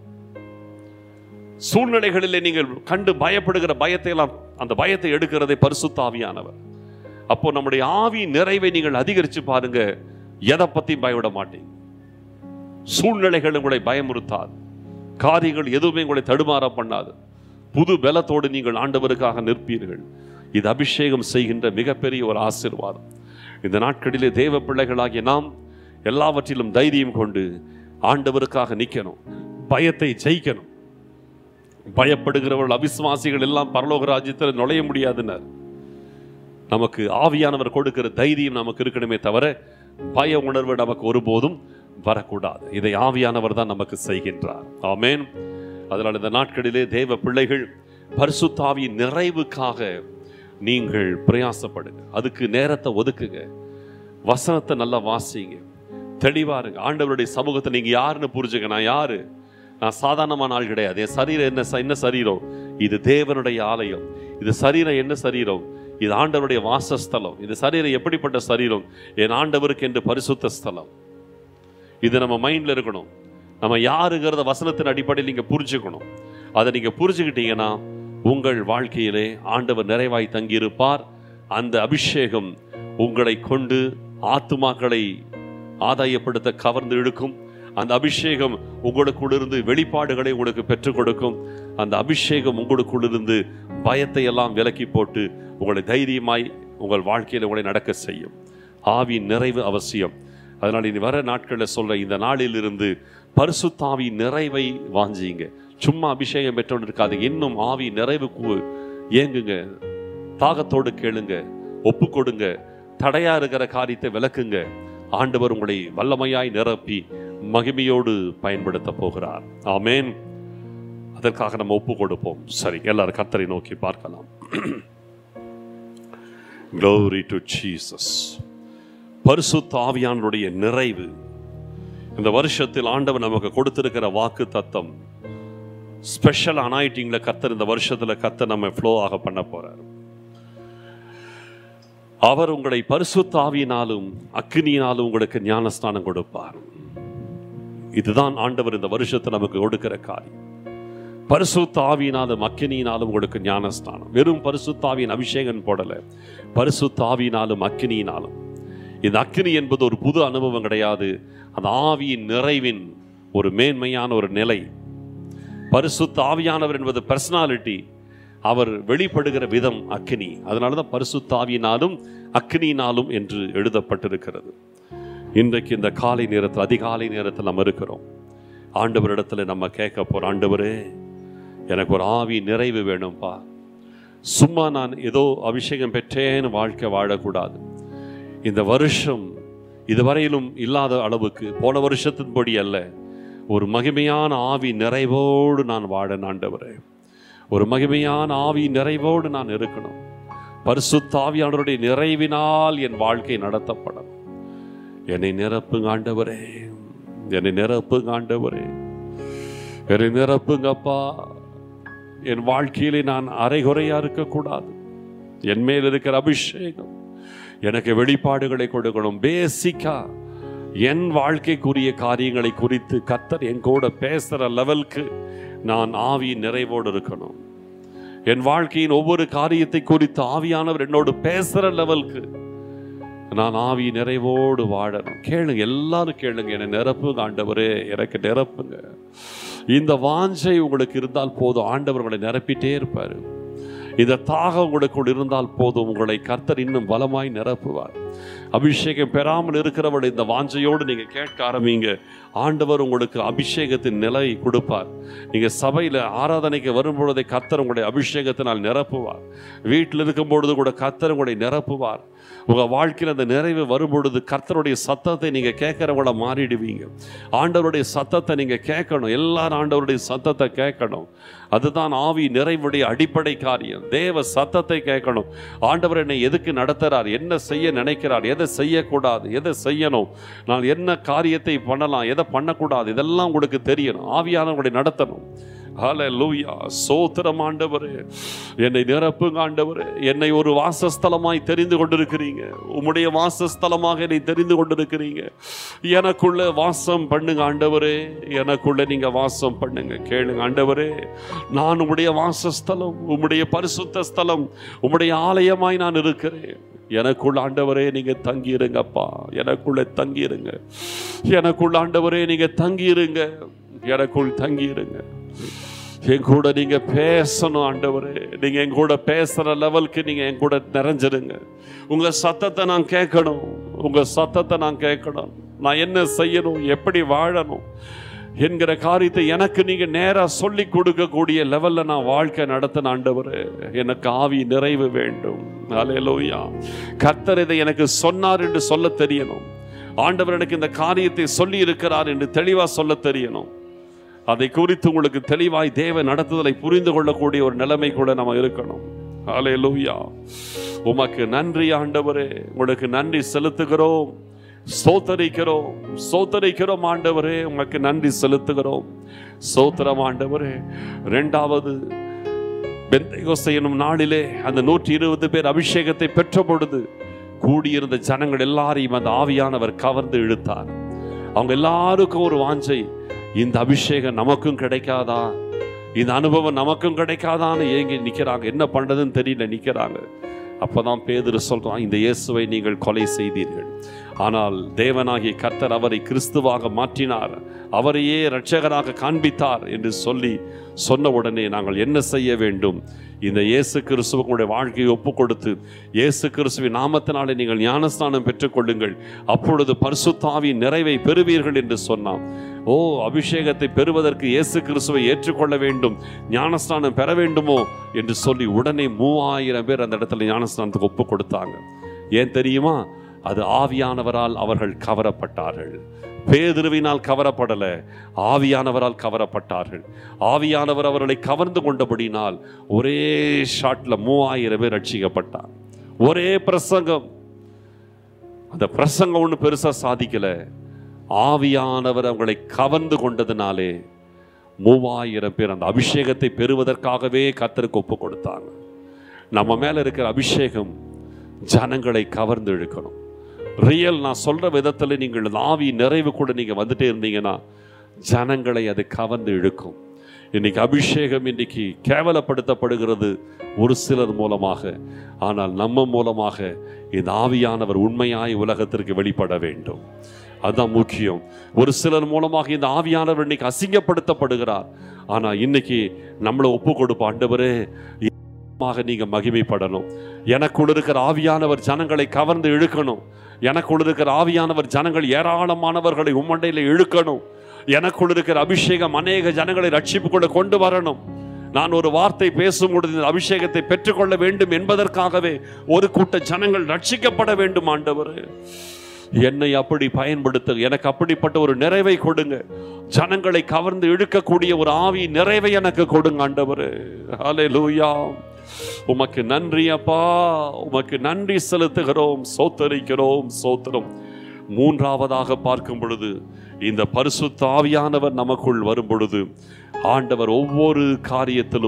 [SPEAKER 1] சூழ்நிலைகளிலே நீங்கள் கண்டு பயப்படுகிற பயத்தை எல்லாம் அந்த பயத்தை எடுக்கிறதை பரிசுத்த ஆவியானவர் அப்போ நம்முடைய ஆவி நிறைவை நீங்கள் அதிகரிச்சு பாருங்க எதை பத்தியும் பயப்பட மாட்டீங்க சூழ்நிலைகள் உங்களை பயமுறுத்தாது காரியங்கள் எதுவுமே உங்களை தடுமாற பண்ணாது புது பலத்தோடு நீங்கள் ஆண்டவருக்காக நிற்பீர்கள் இது அபிஷேகம் செய்கின்ற மிகப்பெரிய ஒரு ஆசீர்வாதம் இந்த நாட்களிலே தேவ பிள்ளைகளாகிய நாம் எல்லாவற்றிலும் தைரியம் கொண்டு ஆண்டவருக்காக நிற்கணும் பயத்தை ஜெயிக்கணும் பயப்படுகிறவர்கள் அவிசுவாசிகள் எல்லாம் பரலோக ராஜ்யத்தில் நுழைய முடியாதுன்னார் நமக்கு ஆவியானவர் கொடுக்கிற தைரியம் நமக்கு இருக்கணுமே தவிர பய உணர்வு நமக்கு ஒருபோதும் வரக்கூடாது இதை ஆவியானவர் தான் நமக்கு செய்கின்றார் ஆமேன் அதனால் இந்த நாட்களிலே தேவ பிள்ளைகள் பரிசுத்தாவியின் நிறைவுக்காக நீங்கள் பிரயாசப்படுங்க அதுக்கு நேரத்தை ஒதுக்குங்க வசனத்தை நல்லா வாசிங்க தெளிவா இருங்க ஆண்டவருடைய சமூகத்தை நீங்க யாருன்னு புரிஞ்சுங்க நான் யாரு நான் சாதாரணமான ஆள் கிடையாது என் சரீரம் என்ன ச- என்ன சரீரம் இது தேவனுடைய ஆலயம் இது சரீரம் என்ன சரீரம் இது ஆண்டவருடைய வாசஸ்தலம் இது சரீரம் எப்படிப்பட்ட சரீரம் என் ஆண்டவருக்கு என்று பரிசுத்த ஸ்தலம் இது நம்ம மைண்ட்ல இருக்கணும் நம்ம யாருங்கிறத வசனத்தின் அடிப்படையில் நீங்க புரிஞ்சுக்கணும் அதை நீங்க புரிஞ்சுக்கிட்டீங்கன்னா உங்கள் வாழ்க்கையிலே ஆண்டவர் நிறைவாய் தங்கியிருப்பார் அந்த அபிஷேகம் உங்களை கொண்டு ஆத்துமாக்களை ஆதாயப்படுத்த கவர்ந்து இழுக்கும் அந்த அபிஷேகம் உங்களுக்குள்ளிருந்து வெளிப்பாடுகளை உங்களுக்கு பெற்றுக் கொடுக்கும் அந்த அபிஷேகம் உங்களுக்குள்ளிருந்து பயத்தை எல்லாம் விலக்கி போட்டு உங்களை தைரியமாய் உங்கள் வாழ்க்கையில் உங்களை நடக்க செய்யும் ஆவியின் நிறைவு அவசியம் அதனால் இனி வர நாட்களில் சொல்ற இந்த நாளிலிருந்து பரிசுத்தாவி நிறைவை வாஞ்சிங்க சும்மா அபிஷேகம் பெற்றோன்னு இருக்காது இன்னும் ஆவி நிறைவுக்கு ஏங்குங்க தாகத்தோடு கேளுங்க ஒப்பு கொடுங்க தடையா இருக்கிற காரியத்தை விளக்குங்க ஆண்டவர் உங்களை வல்லமையாய் நிரப்பி மகிமையோடு பயன்படுத்த போகிறார் ஆமேன் அதற்காக நம்ம ஒப்பு கொடுப்போம் சரி எல்லாரும் கர்த்தரை நோக்கி பார்க்கலாம் Glory to Jesus பரிசுத்த ஆவியானுடைய நிறைவு இந்த வருஷத்தில் ஆண்டவர் நமக்கு கொடுத்திருக்கிற வாக்கு தத்தம் ஸ்பெஷல் அனாயிட்டிங்ல கத்தர் இந்த வருஷத்துல கத்தர் நம்ம ஃப்ளோ ஆக பண்ண போறார் அவர் உங்களை பரிசுத்த ஆவியினாலும் அக்கினியினாலும் உங்களுக்கு ஞானஸ்தானம் கொடுப்பார் இதுதான் ஆண்டவர் இந்த வருஷத்தை நமக்கு கொடுக்கிற காரியம் பரிசுத்த ஆவியினாலும் அக்கினியினாலும் உங்களுக்கு ஞானஸ்தானம் வெறும் பரிசுத்த ஆவியின் அபிஷேகம் போடல பரிசுத்த ஆவியினாலும் அக்கினியினாலும் இந்த அக்கினி என்பது ஒரு புது அனுபவம் கிடையாது அந்த ஆவியின் நிறைவின் ஒரு மேன்மையான ஒரு நிலை பரிசுத்த ஆவியானவர் என்பது பர்சனாலிட்டி அவர் வெளிப்படுகிற விதம் அக்கினி அதனால தான் பரிசுத்த ஆவியினாலும் அக்கினியினாலும் என்று எழுதப்பட்டிருக்கிறது இன்றைக்கு இந்த காலை நேரத்தில் அதிகாலை நேரத்தில் நம்ம இருக்கிறோம் ஆண்டவரிடத்துல நம்ம கேட்க போறோம் ஆண்டவரே எனக்கு ஒரு ஆவி நிறைவு வேணும்ப்பா சும்மா நான் ஏதோ அபிஷேகம் பெற்றேன்னு வாழ்க்கை வாழக்கூடாது இந்த வருஷம் இதுவரையிலும் இல்லாத அளவுக்கு போன வருஷத்தின்படி அல்ல ஒரு மகிமையான ஆவி நிறைவோடு நான் வாழ ஆண்டவரே ஒரு மகிமையான ஆவி நிறைவோடு நான் இருக்கணும் பரிசுத்த ஆவியானவருடைய நிறைவினால் என் வாழ்க்கை நடத்தப்படும் என்னை நிரப்புங்க ஆண்டவரே என்னை நிரப்புங்க ஆண்டவரே என்னை நிரப்புங்கப்பா என் வாழ்க்கையிலே நான் அரைகுறையா இருக்கக்கூடாது என் மேல் இருக்கிற அபிஷேகம் எனக்கு வெளிப்பாடுகளை கொடுக்கணும் பேசிக்கா என் வாழ்க்கைக்குரிய காரியங்களை குறித்து கத்தர் என் கூட பேசுற லெவலுக்கு நான் ஆவி நிறைவோடு இருக்கணும் என் வாழ்க்கையின் ஒவ்வொரு காரியத்தை குறித்து ஆவியானவர் என்னோடு பேசுற லெவலுக்கு நான் ஆவி நிறைவோடு வாழணும் கேளுங்க எல்லாரும் கேளுங்க என்னை நிரப்புங்க ஆண்டவரே எனக்கு நிரப்புங்க இந்த வாஞ்சை உங்களுக்கு இருந்தால் போதும் ஆண்டவர் உங்களை நிரப்பிட்டே இருப்பார் இந்த தாகம் உங்களுக்குள் இருந்தால் போதும் உங்களை கர்த்தர் இன்னும் பலமாய் நிரப்புவார் அபிஷேகம் பெறாமல் இருக்கிறவளை இந்த வாஞ்சையோடு நீங்க கேட்க ஆரம்பிங்க ஆண்டவர் உங்களுக்கு அபிஷேகத்தின் நிலை கொடுப்பார் நீங்க சபையில ஆராதனைக்கு வரும்பொழுதே கர்த்தர் உங்களுடைய அபிஷேகத்தினால் நிரப்புவார் வீட்டில் இருக்கும் பொழுது கூட கர்த்தர் உங்களை நிரப்புவார் உங்க வாழ்க்கையில் அந்த நிறைவு வரும்பொழுது கர்த்தருடைய சத்தத்தை நீங்க கேட்கிறவங்கள மாறிடுவீங்க ஆண்டவருடைய சத்தத்தை நீங்க கேட்கணும் எல்லாரும் ஆண்டவருடைய சத்தத்தை கேட்கணும் அதுதான் ஆவி நிறைவுடைய அடிப்படை காரியம் தேவ சத்தத்தை கேட்கணும் ஆண்டவர் என்னை எதுக்கு நடத்துறார் என்ன செய்ய நினைக்கிறார் எதை செய்யக்கூடாது எதை செய்யணும் நான் என்ன காரியத்தை பண்ணலாம் எதை பண்ணக்கூடாது இதெல்லாம் உங்களுக்கு தெரியணும் ஆவியானவர்களை நடத்தணும் ஹalleluya சோத்திரம் ஆண்டவரே என்னை நிரப்புங்க ஆண்டவரே என்னை ஒரு வாசஸ்தலமாய் தெரிந்து கொண்டிருக்கிறீங்க உம்முடைய வாசஸ்தலமாக என்னை தெரிந்து கொண்டிருக்கிறீங்க எனக்குள்ள வாசம் பண்ணுங்க ஆண்டவரே எனக்குள்ள நீங்க வாசம் பண்ணுங்க கேளுங்க ஆண்டவரே நான் உம்முடைய வாசஸ்தலம் உம்முடைய பரிசுத்த ஸ்தலம் உம்முடைய ஆலயமாய் நான் இருக்கிறேன் எனக்குள்ள ஆண்டவரே நீங்க தங்கி இருங்கப்பா எனக்குள்ள தங்கி இருங்க எனக்குள்ள ஆண்டவரே நீங்க தங்கி இருங்க எனக்குள் தங்கி இருங்க என் கூட நீங்க பேசணும் ஆண்டவரே நீங்க என் கூட பேசுற லெவலுக்கு நீங்க என் கூட நிறைஞ்சிருங்க உங்க சத்தத்தை நான் கேட்கணும் உங்க சத்தத்தை நான் கேட்கணும் நான் என்ன செய்யணும் எப்படி வாழணும் என்கிற காரியத்தை எனக்கு நீங்க நேரா சொல்லி கொடுக்கக்கூடிய லெவல்ல நான் வாழ்க்கை நடத்தின ஆண்டவரே எனக்கு ஆவி நிறைவு வேண்டும் அலையலோயா கர்த்தர் இதை எனக்கு சொன்னார் என்று சொல்ல தெரியணும் ஆண்டவர் எனக்கு இந்த காரியத்தை சொல்லி இருக்கிறார் என்று தெளிவா சொல்ல தெரியணும் அதை குறித்து உங்களுக்கு தெளிவாய் தேவ நடத்துதலை புரிந்து கொள்ளக்கூடிய ஒரு நிலைமை கூட நம்ம இருக்கணும் ஹalleluya உமக்கு நன்றி ஆண்டவரே உங்களுக்கு நன்றி செலுத்துகிறோம் ஸ்தோத்தரிக்கிறோம் ஸ்தோத்தரிக்கிறோம் ஆண்டவரே உமக்கு நன்றி செலுத்துகிறோம் ஸ்தோத்திரம் ஆண்டவரே ரெண்டாவது பெந்தைகோஸ்தை என்னும் நாளிலே அந்த நூற்றி இருபது பேர் அபிஷேகத்தை பெற்ற பொழுது கூடியிருந்த ஜனங்கள் எல்லாரையும் அந்த ஆவியானவர் கவர்ந்து இழுத்தார் அவங்க எல்லாருக்கும் ஒரு வாஞ்சை இந்த அபிஷேகம் நமக்கும் கிடைக்காதா இந்த அனுபவம் நமக்கும் கிடைக்காதான்னு ஏங்கி நிக்கிறாங்க என்ன பண்றதுன்னு தெரியல நிக்கிறாங்க அப்பதான் பேதுரு சொல்றான் இந்த இயேசுவை நீங்கள் கொலை செய்தீர்கள் ஆனால் தேவனாகிய கர்த்தர் அவரை கிறிஸ்துவாக மாற்றினார் அவரையே இரட்சகராக காண்பித்தார் என்று சொல்லி சொன்ன உடனே நாங்கள் என்ன செய்ய வேண்டும் இந்த இயேசு கிறிஸ்துவ உங்களுடைய வாழ்க்கையை ஒப்பு கொடுத்து இயேசு கிறிஸ்துவின் நாமத்தினாலே நீங்கள் ஞானஸ்தானம் பெற்றுக்கொள்ளுங்கள் அப்பொழுது பரிசுத்தாவின் நிறைவை பெறுவீர்கள் என்று சொன்னான் ஓ அபிஷேகத்தை பெறுவதற்கு இயேசு கிறிஸ்துவை ஏற்றுக்கொள்ள வேண்டும் ஞானஸ்தானம் பெற வேண்டுமோ என்று சொல்லி உடனே மூவாயிரம் பேர் அந்த இடத்துல ஞானஸ்தானத்துக்கு ஒப்பு கொடுத்தாங்க ஏன் தெரியுமா அது ஆவியானவரால் அவர்கள் கவரப்பட்டார்கள் பேதுருவினால் கவரப்படல ஆவியானவரால் கவரப்பட்டார்கள் ஆவியானவர் அவர்களை கவர்ந்து கொண்டபடினால் ஒரே ஷாட்ல மூவாயிரம் பேர் ரட்சிக்கப்பட்டார் ஒரே பிரசங்கம் அந்த பிரசங்கம் ஒன்று பெருசா சாதிக்கல ஆவியானவர் அவங்களை கவர்ந்து கொண்டதுனாலே மூவாயிரம் பேர் அந்த அபிஷேகத்தை பெறுவதற்காகவே கத்தருக்கு ஒப்பு கொடுத்தாங்க நம்ம மேல இருக்கிற அபிஷேகம் ஜனங்களை கவர்ந்து இழுக்கணும் ரியல் நான் சொல்ற விதத்துல நீங்கள் இந்த ஆவி நிறைவு கூட நீங்க வந்துட்டே இருந்தீங்கன்னா ஜனங்களை அது கவர்ந்து இழுக்கும் இன்னைக்கு அபிஷேகம் இன்னைக்கு கேவலப்படுத்தப்படுகிறது ஒரு சிலர் மூலமாக ஆனால் நம்ம மூலமாக இந்த ஆவியானவர் உண்மையாய் உலகத்திற்கு வெளிப்பட வேண்டும் அதுதான் முக்கியம் ஒரு சிலர் மூலமாக இந்த ஆவியானவர் இன்னைக்கு அசிங்கப்படுத்தப்படுகிறார் ஆனா இன்னைக்கு நம்மளை ஒப்பு கொடுப்ப ஆண்டவரே மாக நீங்க மகிமைப்படணும் எனக்குள் இருக்கிற ஆவியானவர் ஜனங்களை கவர்ந்து இழுக்கணும் எனக்குள் இருக்கிற ஆவியானவர் ஜனங்கள் ஏராளமானவர்களை உம்மண்டையில இழுக்கணும் எனக்குள் இருக்கிற அபிஷேகம் அநேக ஜனங்களை ரட்சிப்புக்குள்ள கொண்டு வரணும் நான் ஒரு வார்த்தை பேசும் பொழுது இந்த அபிஷேகத்தை பெற்றுக்கொள்ள வேண்டும் என்பதற்காகவே ஒரு கூட்ட ஜனங்கள் ரட்சிக்கப்பட வேண்டும் ஆண்டவர் என்னை அப்படி பயன்படுத்த எனக்கு அப்படிப்பட்ட ஒரு நிறைவை கொடுங்க ஜனங்களை கவர்ந்து இழுக்கக்கூடிய ஒரு ஆவி நிறைவை எனக்கு கொடுங்க ஆண்டவர் ஹalleluya உமக்கு நன்றி அப்பா உமக்கு நன்றி செலுத்துகிறோம் சோத்தரிக்கிறோம் சோத்திரம் மூன்றாவதாக பார்க்கும் பொழுது இந்த பரிசுத்த ஆவியானவர் நமக்குள் வரும் பொழுது ஆண்டவர் ஒவ்வொரு காரியத்திலும்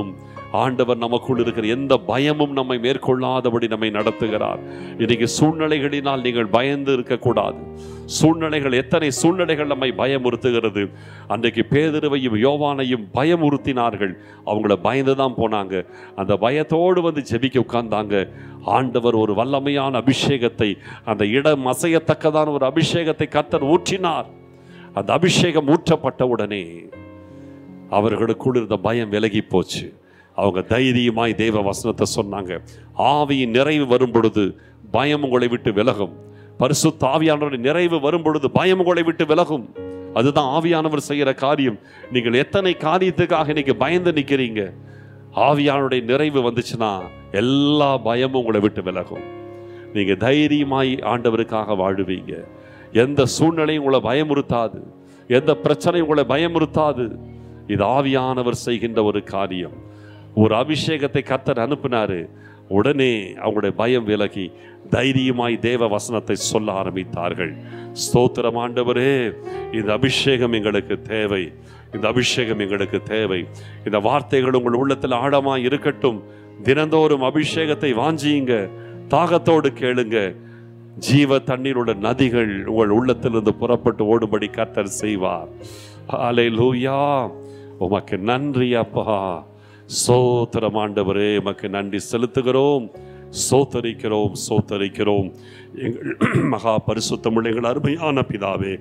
[SPEAKER 1] ஆண்டவர் நமக்குள் இருக்கிற எந்த பயமும் நம்மை மேற்கொள்ளாதபடி நம்மை நடத்துகிறார் இன்னைக்கு சூழ்நிலைகளினால் நீங்கள் பயந்து இருக்கக்கூடாது சூழ்நிலைகள் எத்தனை சூழ்நிலைகள் நம்மை பயமுறுத்துகிறது அன்றைக்கு பேதுருவையும் யோவானையும் பயமுறுத்தினார்கள் அவங்கள பயந்து தான் போனாங்க அந்த பயத்தோடு வந்து ஜெபிக்க உட்கார்ந்தாங்க ஆண்டவர் ஒரு வல்லமையான அபிஷேகத்தை அந்த இடம் அசையத்தக்கதான ஒரு அபிஷேகத்தை கத்தர் ஊற்றினார் அந்த அபிஷேகம் ஊற்றப்பட்ட உடனே அவர்களுக்குள் இருந்த பயம் விலகி போச்சு அவங்க தைரியமாய் தேவ வசனத்தை சொன்னாங்க ஆவியின் நிறைவு வரும் பொழுது பயம் உங்களை விட்டு விலகும் பரிசுத்த ஆவியானவருடைய நிறைவு வரும் பொழுது பயம் உங்களை விட்டு விலகும் அதுதான் ஆவியானவர் செய்கிற காரியம் நீங்கள் எத்தனை காரியத்துக்காக இன்னைக்கு பயந்து நிற்கிறீங்க ஆவியானுடைய நிறைவு வந்துச்சுன்னா எல்லா பயமும் உங்களை விட்டு விலகும் நீங்க தைரியமாய் ஆண்டவருக்காக வாழுவீங்க எந்த சூழ்நிலையும் உங்களை பயமுறுத்தாது எந்த பிரச்சனையும் உங்களை பயமுறுத்தாது இது ஆவியானவர் செய்கின்ற ஒரு காரியம் ஒரு அபிஷேகத்தை கத்தர் அனுப்பினாரு உடனே அவங்களுடைய பயம் விலகி தைரியமாய் தேவ வசனத்தை சொல்ல ஆரம்பித்தார்கள் ஸ்தோத்திரம் ஆண்டவரே இந்த அபிஷேகம் எங்களுக்கு தேவை இந்த அபிஷேகம் எங்களுக்கு தேவை இந்த வார்த்தைகள் உங்கள் உள்ளத்தில் ஆழமாய் இருக்கட்டும் தினந்தோறும் அபிஷேகத்தை வாஞ்சியுங்க தாகத்தோடு கேளுங்க ஜீவ தண்ணீருள்ள நதிகள் உங்கள் உள்ளத்திலிருந்து புறப்பட்டு ஓடும்படி கத்தர் செய்வார் ஹalleluya உமக்கு நன்றி அப்பா சோத்திரம் ஆண்டவரே உமக்கு நன்றி செலுத்துகிறோம் சோத்தரிக்கிறோம் சோத்தரிக்கிறோம் எங்கள் மகா பரிசுத்தமுள்ள எங்கள் அருமையான பிதாவே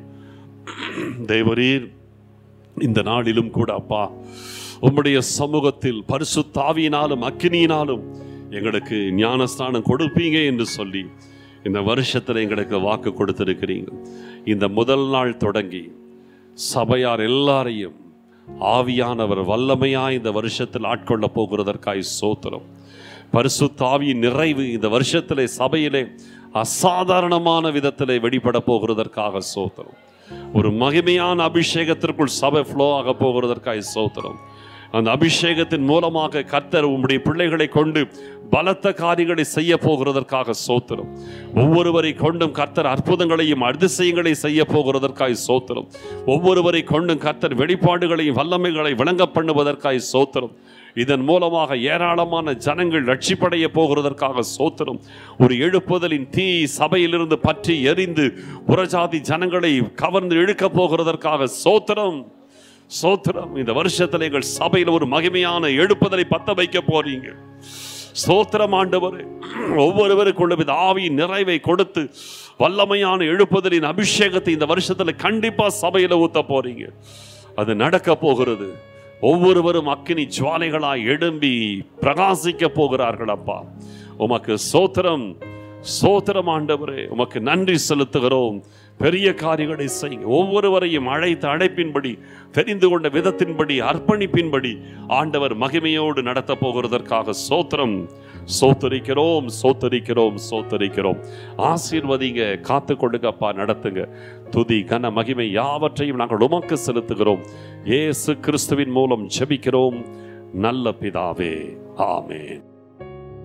[SPEAKER 1] தேவரீர் இந்த நாளிலும் கூட அப்பா உம்முடைய சமூகத்தில் பரிசுத்தாவியினாலும் அக்கினியினாலும் எங்களுக்கு ஞானஸ்தானம் கொடுப்பீங்க என்று சொல்லி இந்த வருஷத்தில் எங்களுக்கு வாக்கு கொடுத்திருக்கிறீங்க இந்த முதல் நாள் தொடங்கி சபையார் எல்லாரையும் ஆவியானவர் வல்லமையாய் இந்த வருஷத்தில் ஆட்கொள்ள போகிறதற்காய் சோத்திரம் பரிசுத்த ஆவியின் நிறைவு இந்த வருஷத்திலே சபையிலே அசாதாரணமான விதத்திலே வெளிப்பட போகிறதற்காக சோத்திரம் ஒரு மகிமையான அபிஷேகத்திற்குள் சபை ஃப்ளோ ஆக போகிறதற்காக சோத்திரம் அந்த அபிஷேகத்தின் மூலமாக கர்த்தர் உம்முடைய பிள்ளைகளை கொண்டு பலத்த காரியங்களை செய்ய போகிறதற்காக சோத்திரம் ஒவ்வொருவரை கொண்டும் கர்த்தர் அற்புதங்களையும் அதிசயங்களை செய்ய போகிறதற்காய் சோத்திரம் ஒவ்வொருவரை கொண்டும் கர்த்தர் வெளிப்பாடுகளையும் வல்லமைகளை விளங்க பண்ணுவதற்காய் சோத்திரம் இதன் மூலமாக ஏராளமான ஜனங்கள் ரட்சிப்படைய போகிறதற்காக சோத்திரம் ஒரு எழுப்புதலின் தீ சபையிலிருந்து பற்றி எரிந்து புறஜாதி ஜனங்களை கவர்ந்து இழுக்க போகிறதற்காக சோத்திரம் சோத்திரம் இந்த வருஷத்துல எங்கள் சபையில் ஒரு மகிமையான எழுப்புதலை பத்த வைக்க போறீங்க ஸ்தோத்திரம் ஆண்டவரே ஒவ்வொருவருக்குள்ளும் இந்த ஆவியின் நிறைவை கொடுத்து வல்லமையான எழுப்புதலின் அபிஷேகத்தை இந்த வருஷத்துல கண்டிப்பா சபையில ஊத்த போறீங்க அது நடக்க போகிறது ஒவ்வொருவரும் அக்கினி ஜுவாலைகளாய் எழும்பி பிரகாசிக்க போகிறார்கள் அப்பா உமக்கு சோத்திரம் சோத்திரம் ஆண்டவரே உமக்கு நன்றி செலுத்துகிறோம் பெரிய காரியங்களை செய்யுங்க ஒவ்வொருவரையும் அழைத்த அழைப்பின்படி தெரிந்து கொண்ட விதத்தின்படி அர்ப்பணிப்பின்படி ஆண்டவர் மகிமையோடு நடத்த போகிறதற்காக சோத்திரம் சோத்தரிக்கிறோம் சோத்தரிக்கிறோம் சோத்தரிக்கிறோம் ஆசீர்வதிங்க காத்து கொடுங்கப்பா நடத்துங்க துதி கன மகிமை யாவற்றையும் நாங்கள் உமக்கு செலுத்துகிறோம் இயேசு கிறிஸ்துவின் மூலம் ஜெபிக்கிறோம் நல்ல பிதாவே ஆமென்